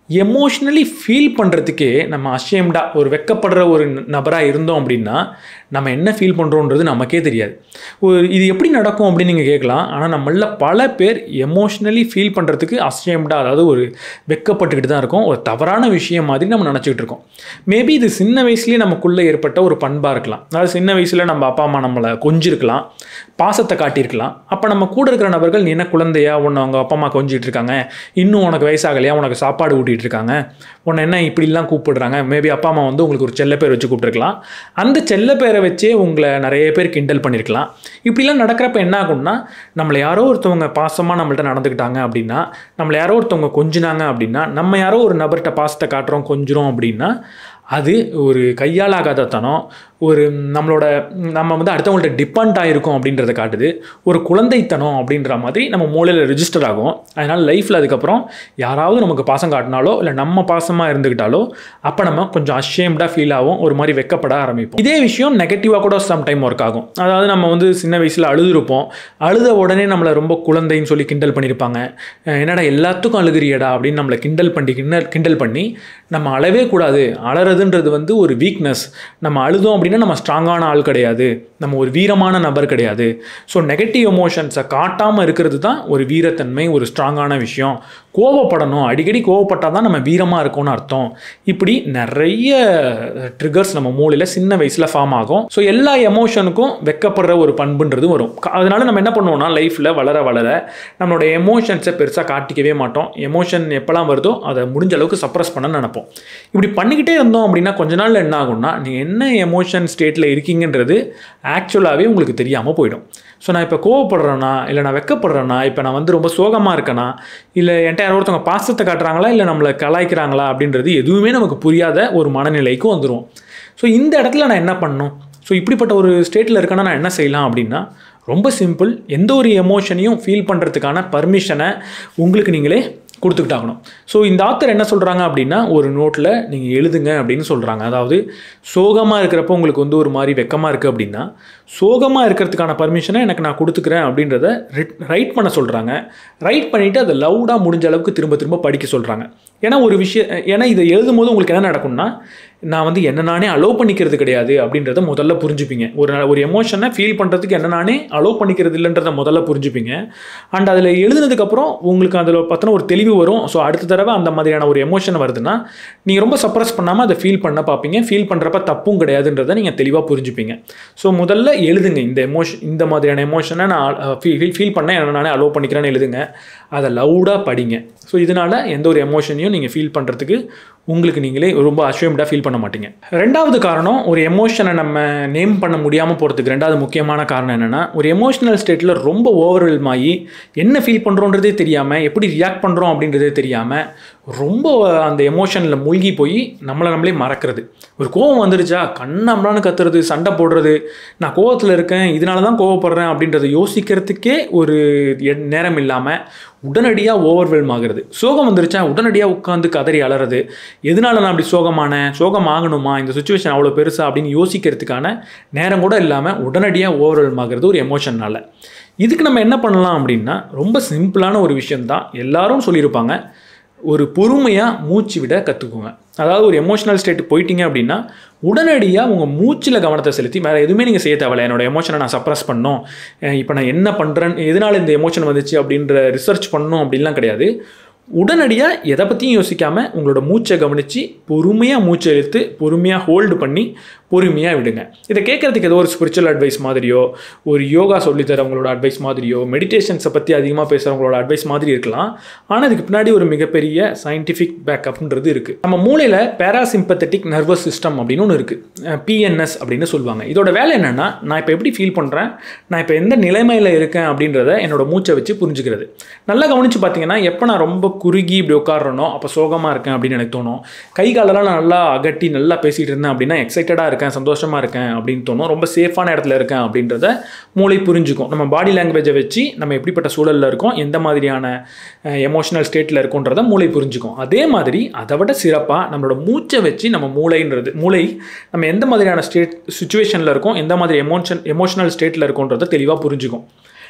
எமோஷ்னலி ஃபீல் பண்ணுறதுக்கே நம்ம அஷேம்டாக ஒரு வெக்கப்படுற ஒரு நபராக இருந்தோம் அப்படின்னா நம்ம என்ன ஃபீல் பண்ணுறோன்றது நமக்கே தெரியாது ஒரு இது எப்படி நடக்கும் அப்படின்னு நீங்கள் கேட்கலாம் ஆனால் நம்மள பல பேர் எமோஷ்னலி ஃபீல் பண்ணுறதுக்கு அஷேம்டாக அதாவது ஒரு வெக்கப்பட்டுக்கிட்டு தான் இருக்கும் ஒரு தவறான விஷயம் மாதிரி நம்ம நினச்சிக்கிட்டு இருக்கோம் மேபி இது சின்ன வயசுலேயே நமக்குள்ளே ஏற்பட்ட ஒரு பண்பாக இருக்கலாம் அதாவது சின்ன வயசில் நம்ம அப்பா அம்மா நம்மளை கொஞ்சிருக்கலாம் பாசத்தை காட்டியிருக்கலாம் அப்போ நம்ம கூட இருக்கிற நபர்கள் நீ என்ன குழந்தையா உன்னை அவங்க அப்பா அம்மா கொஞ்சிட்டு இருக்காங்க இன்னும் உனக்கு வயசாகலையா உனக்கு சாப்பாடு ஊட்டிகிட்டு இருக்காங்க உன்னை என்ன இப்படிலாம் கூப்பிடுறாங்க மேபி அப்பா அம்மா வந்து உங்களுக்கு ஒரு செல்ல பேர் வச்சு கூப்பிட்டுருக்கலாம் அந்த செல்ல பேரை வச்சே உங்களை நிறைய பேர் கிண்டல் பண்ணியிருக்கலாம் இப்படிலாம் நடக்கிறப்ப என்ன ஆகும்னா நம்மளை யாரோ ஒருத்தவங்க பாசமாக நம்மள்ட்ட நடந்துக்கிட்டாங்க அப்படின்னா நம்மளை யாரோ ஒருத்தவங்க கொஞ்சினாங்க அப்படின்னா நம்ம யாரோ ஒரு நபர்கிட்ட பாசத்தை காட்டுறோம் கொஞ்சுறோம் அப்படின்னா அது ஒரு கையாலாகாதத்தனம் ஒரு நம்மளோட நம்ம வந்து அடுத்தவங்கள்ட்ட டிபெண்ட் ஆகிருக்கோம் அப்படின்றத காட்டுது ஒரு குழந்தைத்தனம் அப்படின்ற மாதிரி நம்ம மூளையில் ரிஜிஸ்டர் ஆகும் அதனால் லைஃப்பில் அதுக்கப்புறம் யாராவது நமக்கு பாசம் காட்டினாலோ இல்லை நம்ம பாசமாக இருந்துக்கிட்டாலோ அப்போ நம்ம கொஞ்சம் அஷேம்டாக ஃபீல் ஆகும் ஒரு மாதிரி வெக்கப்பட ஆரம்பிப்போம் இதே விஷயம் நெகட்டிவாக கூட சம் டைம் ஒர்க் ஆகும் அதாவது நம்ம வந்து சின்ன வயசில் அழுதுருப்போம் அழுத உடனே நம்மளை ரொம்ப குழந்தைன்னு சொல்லி கிண்டல் பண்ணியிருப்பாங்க அஹ் என்னடா எல்லாத்துக்கும் அழுகிறியடா அப்படின்னு நம்மளை கிண்டல் பண்ணி கிண்டல் கிண்டல் பண்ணி நம்ம அழவே கூடாது அழறதுன்றது வந்து ஒரு வீக்னஸ் நம்ம அழுதோம் அப்படின்னா நம்ம ஸ்ட்ராங்கான ஆள் கிடையாது நம்ம ஒரு வீரமான நபர் கிடையாது ஸோ நெகட்டிவ் எமோஷன்ஸை காட்டாமல் இருக்கிறது தான் ஒரு வீரத்தன்மை ஒரு ஸ்ட்ராங்கான விஷயம் கோவப்படணும் அடிக்கடி கோவப்பட்டால் தான் நம்ம வீரமாக இருக்கோம்னு அர்த்தம் இப்படி நிறைய ட்ரிகர்ஸ் நம்ம மூளையில் சின்ன வயசில் ஃபார்ம் ஆகும் ஸோ எல்லா எமோஷனுக்கும் வெக்கப்படுற ஒரு பண்புன்றது வரும் க- அதனால நம்ம என்ன பண்ணுவோம்னா லைஃப்பில் வளர வளர நம்மளோட எமோஷன்ஸை பெருசாக காட்டிக்கவே மாட்டோம் எமோஷன் எப்போல்லாம் வருதோ அதை முடிஞ்ச அளவுக்கு சப்ரஸ் பண்ண நினைப்போம் இப்படி பண்ணிக்கிட்டே இருந்தோம் அப்படின்னா கொஞ்ச நாள்ல என்ன ஆகும்னா நீங்கள் என்ன எமோஷன் ஸ்டேட்டில் இருக்கீங்கன்றது ஆக்சுவலாகவே உங்களுக்கு தெரியாமல் போயிடும் ஸோ நான் இப்போ கோவப்படுறேனா இல்லை நான் வெக்கப்படுறேனா இப்போ நான் வந்து ரொம்ப சோகமாக இருக்கேனா இல்லை என்கிட்ட யாரோ ஒருத்தவங்க பாசத்தை காட்டுறாங்களா இல்லை நம்மளை கலாய்க்கிறாங்களா அப்படின்றது எதுவுமே நமக்கு புரியாத ஒரு மனநிலைக்கு வந்துடும் ஸோ இந்த இடத்துல நான் என்ன பண்ணணும் ஸோ இப்படிப்பட்ட ஒரு ஸ்டேட்டில் இருக்கேன்னா நான் என்ன செய்யலாம் அப்படின்னா ரொம்ப சிம்பிள் எந்த ஒரு எமோஷனையும் ஃபீல் பண்ணுறதுக்கான பர்மிஷனை உங்களுக்கு நீங்களே கொடுத்துக்கிட்டாகணும் ஸோ இந்த ஆத்தர் என்ன சொல்கிறாங்க அப்படின்னா ஒரு நோட்டில் நீங்கள் எழுதுங்க அப்படின்னு சொல்கிறாங்க அதாவது சோகமாக இருக்கிறப்போ உங்களுக்கு வந்து ஒரு மாதிரி வெக்கமாக இருக்குது அப்படின்னா சோகமாக இருக்கிறதுக்கான பர்மிஷனை எனக்கு நான் கொடுத்துக்கிறேன் அப்படின்றத ரைட் பண்ண சொல்கிறாங்க ரைட் பண்ணிவிட்டு அதை லவுடாக முடிஞ்ச அளவுக்கு திரும்ப திரும்ப படிக்க சொல்கிறாங்க ஏன்னா ஒரு விஷயம் ஏன்னா இதை எழுதும் போது உங்களுக்கு என்ன நடக்கும்னா நான் வந்து என்ன நானே அலோவ் பண்ணிக்கிறது கிடையாது அப்படின்றத முதல்ல புரிஞ்சுப்பீங்க ஒரு ஒரு எமோஷனை ஃபீல் பண்ணுறதுக்கு என்ன நானே அலோவ் பண்ணிக்கிறது இல்லைன்றத முதல்ல புரிஞ்சுப்பீங்க அண்ட் அதில் எழுதுனதுக்கப்புறம் உங்களுக்கு அதில் பற்றின ஒரு தெளிவு வரும் ஸோ அடுத்த தடவை அந்த மாதிரியான ஒரு எமோஷன் வருதுன்னா நீங்கள் ரொம்ப சப்ரஸ் பண்ணாமல் அதை ஃபீல் பண்ண பார்ப்பீங்க ஃபீல் பண்ணுறப்ப தப்பும் கிடையாதுன்றதை நீங்கள் தெளிவாக புரிஞ்சுப்பீங்க ஸோ முதல்ல எழுதுங்க இந்த எமோஷன் இந்த மாதிரியான எமோஷனை நான் ஃபீல் ஃபீல் பண்ண என்ன நானே அலோவ் பண்ணிக்கிறேன்னு எழுதுங்க அதை லவுடாக படிங்க ஸோ இதனால் எந்த ஒரு எமோஷனையும் நீங்கள் ஃபீல் பண்ணுறதுக்கு உங்களுக்கு நீங்களே ரொம்ப அஷ்வம்டாக ஃபீல் பண்ண மாட்டீங்க ரெண்டாவது காரணம் ஒரு எமோஷனை நம்ம நேம் பண்ண முடியாமல் போகிறதுக்கு ரெண்டாவது முக்கியமான காரணம் என்னென்னா ஒரு எமோஷனல் ஸ்டேட்டில் ரொம்ப ஓவர்வெல்ம் ஆகி என்ன ஃபீல் பண்ணுறோன்றதே தெரியாமல் எப்படி ரியாக்ட் பண்ணுறோம் அப்படின்றதே தெரியாமல் ரொம்ப அந்த எமோஷனில் மூழ்கி போய் நம்மளை நம்மளே மறக்கிறது ஒரு கோவம் வந்துருச்சா கண்ணம்லான்னு கத்துறது சண்டை போடுறது நான் கோவத்தில் இருக்கேன் இதனால தான் கோவப்படுறேன் அப்படின்றத யோசிக்கிறதுக்கே ஒரு எ- நேரம் இல்லாமல் உடனடியாக ஓவர்வெல்ம் ஆகுறது சோகம் வந்துருச்சா உடனடியாக உட்காந்து கதறி அலறது எதனால நான் அப்படி சோகமானேன் சோகம் ஆகணுமா இந்த சுச்சுவேஷன் அவ்வளோ பெருசா அப்படின்னு யோசிக்கிறதுக்கான நேரம் கூட இல்லாமல் உடனடியாக ஓவர்வெல்ம் ஆகுறது ஒரு எமோஷன்னால இதுக்கு நம்ம என்ன பண்ணலாம் அப்படின்னா ரொம்ப சிம்பிளான ஒரு விஷயம்தான் எல்லாரும் சொல்லியிருப்பாங்க ஒரு பொறுமையாக மூச்சு விட கற்றுக்குங்க அதாவது ஒரு எமோஷனல் ஸ்டேட் போயிட்டீங்க அப்படின்னா உடனடியாக உங்கள் மூச்சில் கவனத்தை செலுத்தி வேறு எதுவுமே நீங்கள் செய்ய தேவையில்ல என்னோட எமோஷனை நான் சப்ரஸ் பண்ணோம் இப்போ நான் என்ன பண்ணுறேன் எதனால் இந்த எமோஷன் வந்துச்சு அப்படின்ற ரிசர்ச் பண்ணணும் அப்படின்லாம் கிடையாது உடனடியாக எதை பற்றியும் யோசிக்காமல் உங்களோட மூச்சை கவனித்து பொறுமையாக மூச்சை இழுத்து பொறுமையாக ஹோல்டு பண்ணி பொறுமையாக விடுங்க இதை கேட்குறதுக்கு ஏதோ ஒரு ஸ்பிரிச்சுவல் அட்வைஸ் மாதிரியோ ஒரு யோகா சொல்லித்தரவங்களோட அட்வைஸ் மாதிரியோ மெடிடேஷன்ஸை பற்றி அதிகமாக பேசுகிறவங்களோட அட்வைஸ் மாதிரி இருக்கலாம் ஆனால் இதுக்கு பின்னாடி ஒரு மிகப்பெரிய சயின்டிஃபிக் பேக்கப்ன்றது இருக்குது நம்ம மூளையில் பேராசிம்பத்தட்டிக் நர்வஸ் சிஸ்டம் அப்படின்னு ஒன்று இருக்குது பிஎன்எஸ் அப்படின்னு சொல்லுவாங்க இதோட வேலை என்னென்னா நான் இப்போ எப்படி ஃபீல் பண்ணுறேன் நான் இப்போ எந்த நிலைமையில் இருக்கேன் அப்படின்றத என்னோட மூச்சை வச்சு புரிஞ்சுக்கிறது நல்லா கவனித்து பார்த்தீங்கன்னா எப்போ நான் ரொம்ப குறுகி இப்படி உட்காடுறனோ அப்போ சோகமாக இருக்கேன் அப்படின்னு எனக்கு தோணும் கை காலெல்லாம் நான் நல்லா அகட்டி நல்லா பேசிகிட்டு இருந்தேன் அப்படின்னா எக்ஸைட்டடாக இருக்கேன் சந்தோஷமாக இருக்கேன் அப்படின்னு தோணும் ரொம்ப சேஃபான இடத்துல இருக்கேன் அப்படின்றத மூளை புரிஞ்சுக்கும் நம்ம பாடி லாங்குவேஜை வச்சு நம்ம எப்படிப்பட்ட சூழலில் இருக்கோம் எந்த மாதிரியான எமோஷனல் ஸ்டேட்டில் இருக்கோன்றதை மூளை புரிஞ்சுக்கும் அதே மாதிரி அதை விட சிறப்பாக நம்மளோட மூச்சை வச்சு நம்ம மூளைன்றது மூளை நம்ம எந்த மாதிரியான ஸ்டேட் சுச்சுவேஷனில் இருக்கோம் எந்த மாதிரி எமோஷன் எமோஷனல் ஸ்டேட்டில் இருக்கோன்றதை தெளிவாக புரிஞ்சுக்கும்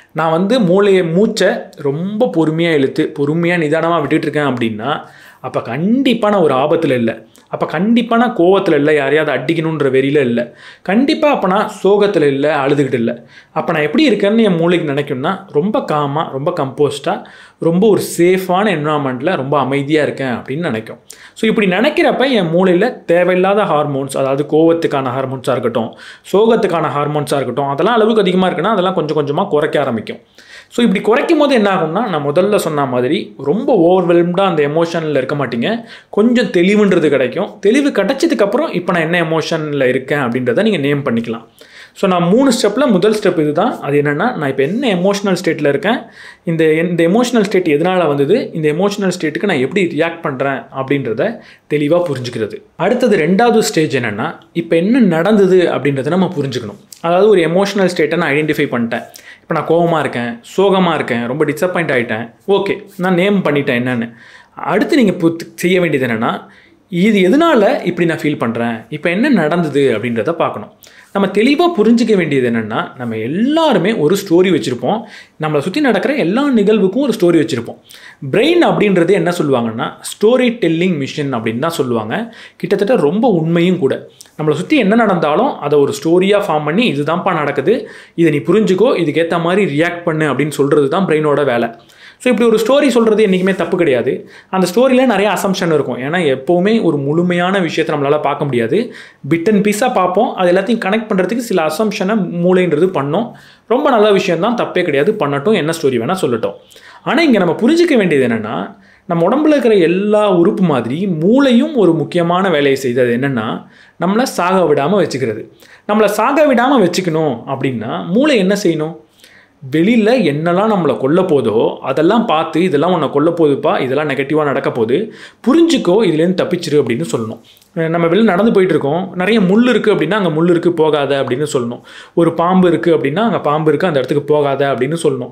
நான் வந்து மூளையை மூச்சை ரொம்ப பொறுமையாக இழுத்து பொறுமையாக நிதானமாக விட்டுட்டு இருக்கேன் அப்படின்னா அப்போ கண்டிப்பாக நான் ஒரு ஆபத்தில் இல்லை அப்போ கண்டிப்பாக நான் கோவத்தில் இல்லை யாரையாவது அடிக்கணுன்ற வெறியில் இல்லை கண்டிப்பாக அப்போ நான் சோகத்தில் இல்லை அழுதுகிட்டு இல்லை அப்போ நான் எப்படி இருக்கேன்னு என் மூளைக்கு நினைக்கும்னா ரொம்ப காமாக ரொம்ப கம்போஸ்டாக ரொம்ப ஒரு சேஃபான என்வரான்மெண்ட்டில் ரொம்ப அமைதியாக இருக்கேன் அப்படின்னு நினைக்கும் ஸோ இப்படி நினைக்கிறப்ப என் மூளையில் தேவையில்லாத ஹார்மோன்ஸ் அதாவது கோவத்துக்கான ஹார்மோன்ஸாக இருக்கட்டும் சோகத்துக்கான ஹார்மோன்ஸாக இருக்கட்டும் அதெல்லாம் அளவுக்கு அதிகமாக இருக்குன்னா அதெல்லாம் கொஞ்சம் கொஞ்சமாக குறைக்க ஆரம்பிக்கும் ஸோ இப்படி குறைக்கும் போது என்ன ஆகும்னா நான் முதல்ல சொன்ன மாதிரி ரொம்ப ஓவர்வெல்ம்டாக அந்த எமோஷனில் இருக்க மாட்டீங்க கொஞ்சம் தெளிவுன்றது கிடைக்கும் தெளிவு கிடைச்சதுக்கப்புறம் இப்போ நான் என்ன எமோஷனில் இருக்கேன் அப்படின்றத நீங்கள் நேம் பண்ணிக்கலாம் ஸோ நான் மூணு ஸ்டெப்பில் முதல் ஸ்டெப் இதுதான் அது என்னென்னா நான் இப்போ என்ன எமோஷனல் ஸ்டேட்டில் இருக்கேன் இந்த இந்த எமோஷனல் ஸ்டேட் எதனால் வந்தது இந்த எமோஷனல் ஸ்டேட்டுக்கு நான் எப்படி ரியாக்ட் பண்ணுறேன் அப்படின்றத தெளிவாக புரிஞ்சுக்கிறது அடுத்தது ரெண்டாவது ஸ்டேஜ் என்னென்னா இப்போ என்ன நடந்தது அப்படின்றத நம்ம புரிஞ்சுக்கணும் அதாவது ஒரு எமோஷனல் ஸ்டேட்டை நான் ஐடென்டிஃபை பண்ணிட்டேன் இப்போ நான் கோவமாக இருக்கேன் சோகமாக இருக்கேன் ரொம்ப டிசப்பாயிண்ட் ஆகிட்டேன் ஓகே நான் நேம் பண்ணிட்டேன் என்னென்னு அடுத்து நீங்கள் செய்ய வேண்டியது என்னென்னா இது எதனால் இப்படி நான் ஃபீல் பண்ணுறேன் இப்போ என்ன நடந்தது அப்படின்றத பார்க்கணும் நம்ம தெளிவாக புரிஞ்சிக்க வேண்டியது என்னென்னா நம்ம எல்லாருமே ஒரு ஸ்டோரி வச்சுருப்போம் நம்மளை சுற்றி நடக்கிற எல்லா நிகழ்வுக்கும் ஒரு ஸ்டோரி வச்சுருப்போம் பிரெயின் அப்படின்றது என்ன சொல்லுவாங்கன்னா ஸ்டோரி டெல்லிங் மிஷின் அப்படின்னு தான் சொல்லுவாங்க கிட்டத்தட்ட ரொம்ப உண்மையும் கூட நம்மளை சுற்றி என்ன நடந்தாலும் அதை ஒரு ஸ்டோரியாக ஃபார்ம் பண்ணி இதுதான்ப்பா நடக்குது இதை நீ புரிஞ்சுக்கோ இதுக்கேற்ற மாதிரி ரியாக்ட் பண்ணு அப்படின்னு சொல்கிறது தான் பிரெயினோட வேலை ஸோ இப்படி ஒரு ஸ்டோரி சொல்கிறது என்றைக்குமே தப்பு கிடையாது அந்த ஸ்டோரியில் நிறைய அசம்ஷன் இருக்கும் ஏன்னா எப்போவுமே ஒரு முழுமையான விஷயத்தை நம்மளால் பார்க்க முடியாது பிட் அண்ட் பீஸாக பார்ப்போம் அது எல்லாத்தையும் கனெக்ட் பண்ணுறதுக்கு சில அசம்ஷனை மூளைன்றது பண்ணோம் ரொம்ப நல்ல விஷயம் தான் தப்பே கிடையாது பண்ணட்டும் என்ன ஸ்டோரி வேணால் சொல்லட்டும் ஆனால் இங்கே நம்ம புரிஞ்சிக்க வேண்டியது என்னென்னா நம்ம உடம்புல இருக்கிற எல்லா உறுப்பு மாதிரி மூளையும் ஒரு முக்கியமான வேலையை செய்து அது என்னென்னா நம்மளை சாக விடாமல் வச்சுக்கிறது நம்மளை சாக விடாமல் வச்சுக்கணும் அப்படின்னா மூளை என்ன செய்யணும் வெளியில் என்னெல்லாம் நம்மளை கொல்ல போதோ அதெல்லாம் பார்த்து இதெல்லாம் உன்னை கொல்ல போகுதுப்பா இதெல்லாம் நெகட்டிவாக நடக்க போகுது புரிஞ்சுக்கோ இதுலேருந்து தப்பிச்சிரு அப்படின்னு சொல்லணும் நம்ம வெளியில் நடந்து போயிட்டு இருக்கோம் நிறைய முள் இருக்குது அப்படின்னா அங்கே முள் இருக்குது போகாத அப்படின்னு சொல்லணும் ஒரு பாம்பு இருக்குது அப்படின்னா அங்கே பாம்பு இருக்குது அந்த இடத்துக்கு போகாத அப்படின்னு சொல்லணும்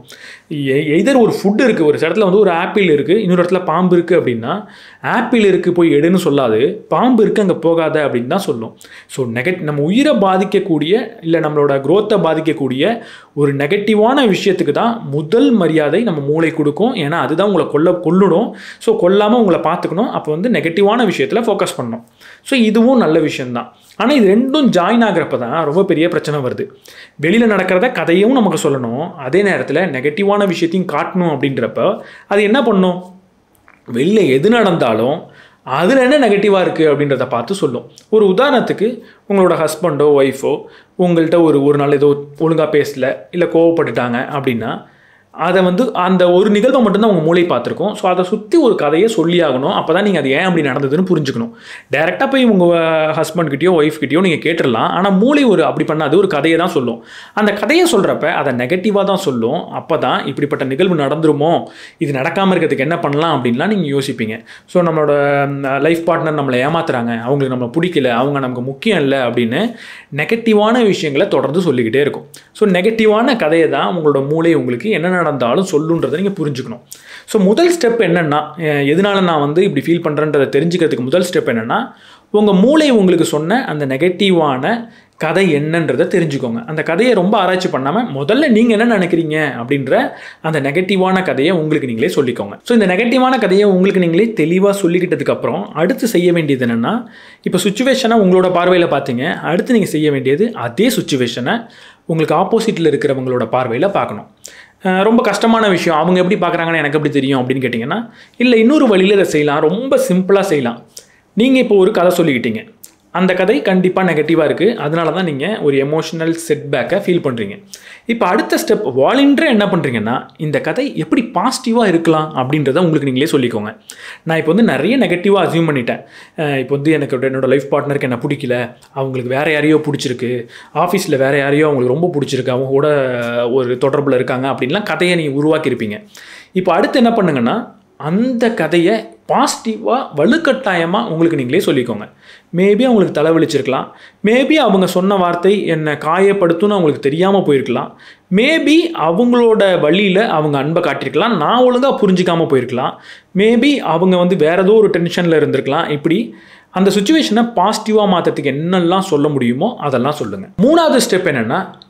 எதர் ஒரு ஃபுட் இருக்குது ஒரு இடத்துல வந்து ஒரு ஆப்பிள் இருக்குது இன்னொரு இடத்துல பாம்பு இருக்குது அப்படின்னா ஆப்பிள் இருக்குது போய் எடுன்னு சொல்லாது பாம்பு இருக்குது அங்கே போகாத அப்படின்னு தான் சொல்லும் ஸோ நெகட் நம்ம உயிரை பாதிக்கக்கூடிய இல்லை நம்மளோட குரோத்தை பாதிக்கக்கூடிய ஒரு நெகட்டிவான விஷயத்துக்கு தான் முதல் மரியாதை நம்ம மூளை கொடுக்கும் ஏன்னா அதுதான் உங்களை கொல்ல கொல்லணும் ஸோ கொல்லாமல் உங்களை பார்த்துக்கணும் அப்போ வந்து நெகட்டிவான விஷயத்தில் ஃபோக்கஸ் பண்ணணும் ஸோ இதுவும் நல்ல விஷயந்தான் ஆனால் இது ரெண்டும் ஜாயின் ஆகிறப்ப தான் ரொம்ப பெரிய பிரச்சனை வருது வெளியில் நடக்கிறத கதையும் நமக்கு சொல்லணும் அதே நேரத்தில் நெகட்டிவான விஷயத்தையும் காட்டணும் அப்படின்றப்ப அது என்ன பண்ணும் வெளியில் எது நடந்தாலும் அதில் என்ன நெகட்டிவாக இருக்குது அப்படின்றத பார்த்து சொல்லும் ஒரு உதாரணத்துக்கு உங்களோட ஹஸ்பண்டோ ஒய்ஃபோ உங்கள்கிட்ட ஒரு ஒரு நாள் ஏதோ ஒழுங்காக பேசல இல்லை கோவப்பட்டுட்டாங்க அப்படின்னா அதை வந்து அந்த ஒரு நிகழ்வை மட்டும்தான் உங்கள் மூளை பார்த்துருக்கோம் ஸோ அதை சுற்றி ஒரு கதையை சொல்லி ஆகணும் அப்போ தான் நீங்கள் அது ஏன் அப்படி நடந்ததுன்னு புரிஞ்சுக்கணும் டேரெக்டாக போய் உங்கள் ஹஸ்பண்ட்கிட்டயோ ஒய்ஃப்கிட்டயோ நீங்கள் கேட்டுடலாம் ஆனால் மூளை ஒரு அப்படி பண்ணாது ஒரு கதையை தான் சொல்லும் அந்த கதையை சொல்கிறப்ப அதை நெகட்டிவாக தான் சொல்லும் அப்போ தான் இப்படிப்பட்ட நிகழ்வு நடந்துருமோ இது நடக்காமல் இருக்கிறதுக்கு என்ன பண்ணலாம் அப்படின்லாம் நீங்கள் யோசிப்பீங்க ஸோ நம்மளோட லைஃப் பார்ட்னர் நம்மளை ஏமாத்துறாங்க அவங்களுக்கு நம்மளை பிடிக்கல அவங்க நமக்கு முக்கியம் இல்லை அப்படின்னு நெகட்டிவான விஷயங்களை தொடர்ந்து சொல்லிக்கிட்டே இருக்கும் ஸோ நெகட்டிவான கதையை தான் உங்களோட மூளை உங்களுக்கு என்ன நடந்தாலும் சொல்லுன்றதை நீங்கள் புரிஞ்சுக்கணும் ஸோ முதல் ஸ்டெப் என்னென்னா எதனால நான் வந்து இப்படி ஃபீல் பண்ணுறேன்றதை தெரிஞ்சுக்கிறதுக்கு முதல் ஸ்டெப் என்னென்னா உங்கள் மூளை உங்களுக்கு சொன்ன அந்த நெகட்டிவான கதை என்னன்றதை தெரிஞ்சுக்கோங்க அந்த கதையை ரொம்ப ஆராய்ச்சி பண்ணாமல் முதல்ல நீங்கள் என்ன நினைக்கிறீங்க அப்படின்ற அந்த நெகட்டிவான கதையை உங்களுக்கு நீங்களே சொல்லிக்கோங்க ஸோ இந்த நெகட்டிவான கதையை உங்களுக்கு நீங்களே தெளிவாக சொல்லிக்கிட்டதுக்கப்புறம் அடுத்து செய்ய வேண்டியது என்னென்னா இப்போ சுச்சுவேஷனை உங்களோட பார்வையில் பார்த்தீங்க அடுத்து நீங்கள் செய்ய வேண்டியது அதே சுச்சுவேஷனை உங்களுக்கு ஆப்போசிட்டில் இருக்கிறவங்களோட பார்வையில் பார்க்கணும் ரொம்ப கஷ்டமான விஷயம் அவங்க எப்படி பார்க்குறாங்கன்னு எனக்கு எப்படி தெரியும் அப்படின்னு கேட்டிங்கன்னா இல்லை இன்னொரு வழியில் இதை செய்யலாம் ரொம்ப சிம்பிளாக செய்யலாம் நீங்கள் இப்போ ஒரு கதை சொல்லிக்கிட்டீங்க அந்த கதை கண்டிப்பாக நெகட்டிவாக இருக்குது அதனால தான் நீங்கள் ஒரு எமோஷனல் செட்பேக்கை ஃபீல் பண்ணுறீங்க இப்போ அடுத்த ஸ்டெப் வாலின்றே என்ன பண்ணுறீங்கன்னா இந்த கதை எப்படி பாசிட்டிவாக இருக்கலாம் அப்படின்றத உங்களுக்கு நீங்களே சொல்லிக்கோங்க நான் இப்போ வந்து நிறைய நெகட்டிவாக அசியூம் பண்ணிட்டேன் இப்போ வந்து எனக்கு என்னோடய லைஃப் பார்ட்னருக்கு என்ன பிடிக்கல அவங்களுக்கு வேறு யாரையோ பிடிச்சிருக்கு ஆஃபீஸில் வேறு யாரையோ அவங்களுக்கு ரொம்ப பிடிச்சிருக்கு அவங்க கூட ஒரு தொடர்பில் இருக்காங்க அப்படின்லாம் கதையை நீங்கள் உருவாக்கியிருப்பீங்க இப்போ அடுத்து என்ன பண்ணுங்கன்னா அந்த கதையை பாசிட்டிவாக வலுக்கட்டாயமாக உங்களுக்கு நீங்களே சொல்லிக்கோங்க மேபி அவங்களுக்கு தலைவலிச்சிருக்கலாம் மேபி அவங்க சொன்ன வார்த்தை என்னை காயப்படுத்தும்னு அவங்களுக்கு தெரியாமல் போயிருக்கலாம் மேபி அவங்களோட வழியில் அவங்க அன்பை காட்டியிருக்கலாம் நான் ஒழுங்காக புரிஞ்சிக்காமல் போயிருக்கலாம் மேபி அவங்க வந்து வேறு ஏதோ ஒரு டென்ஷனில் இருந்திருக்கலாம் இப்படி அந்த சுச்சுவேஷனை பாசிட்டிவாக மாற்றுறதுக்கு என்னெல்லாம் சொல்ல முடியுமோ அதெல்லாம் சொல்லுங்கள் மூணாவது ஸ்டெப் என்னென்னா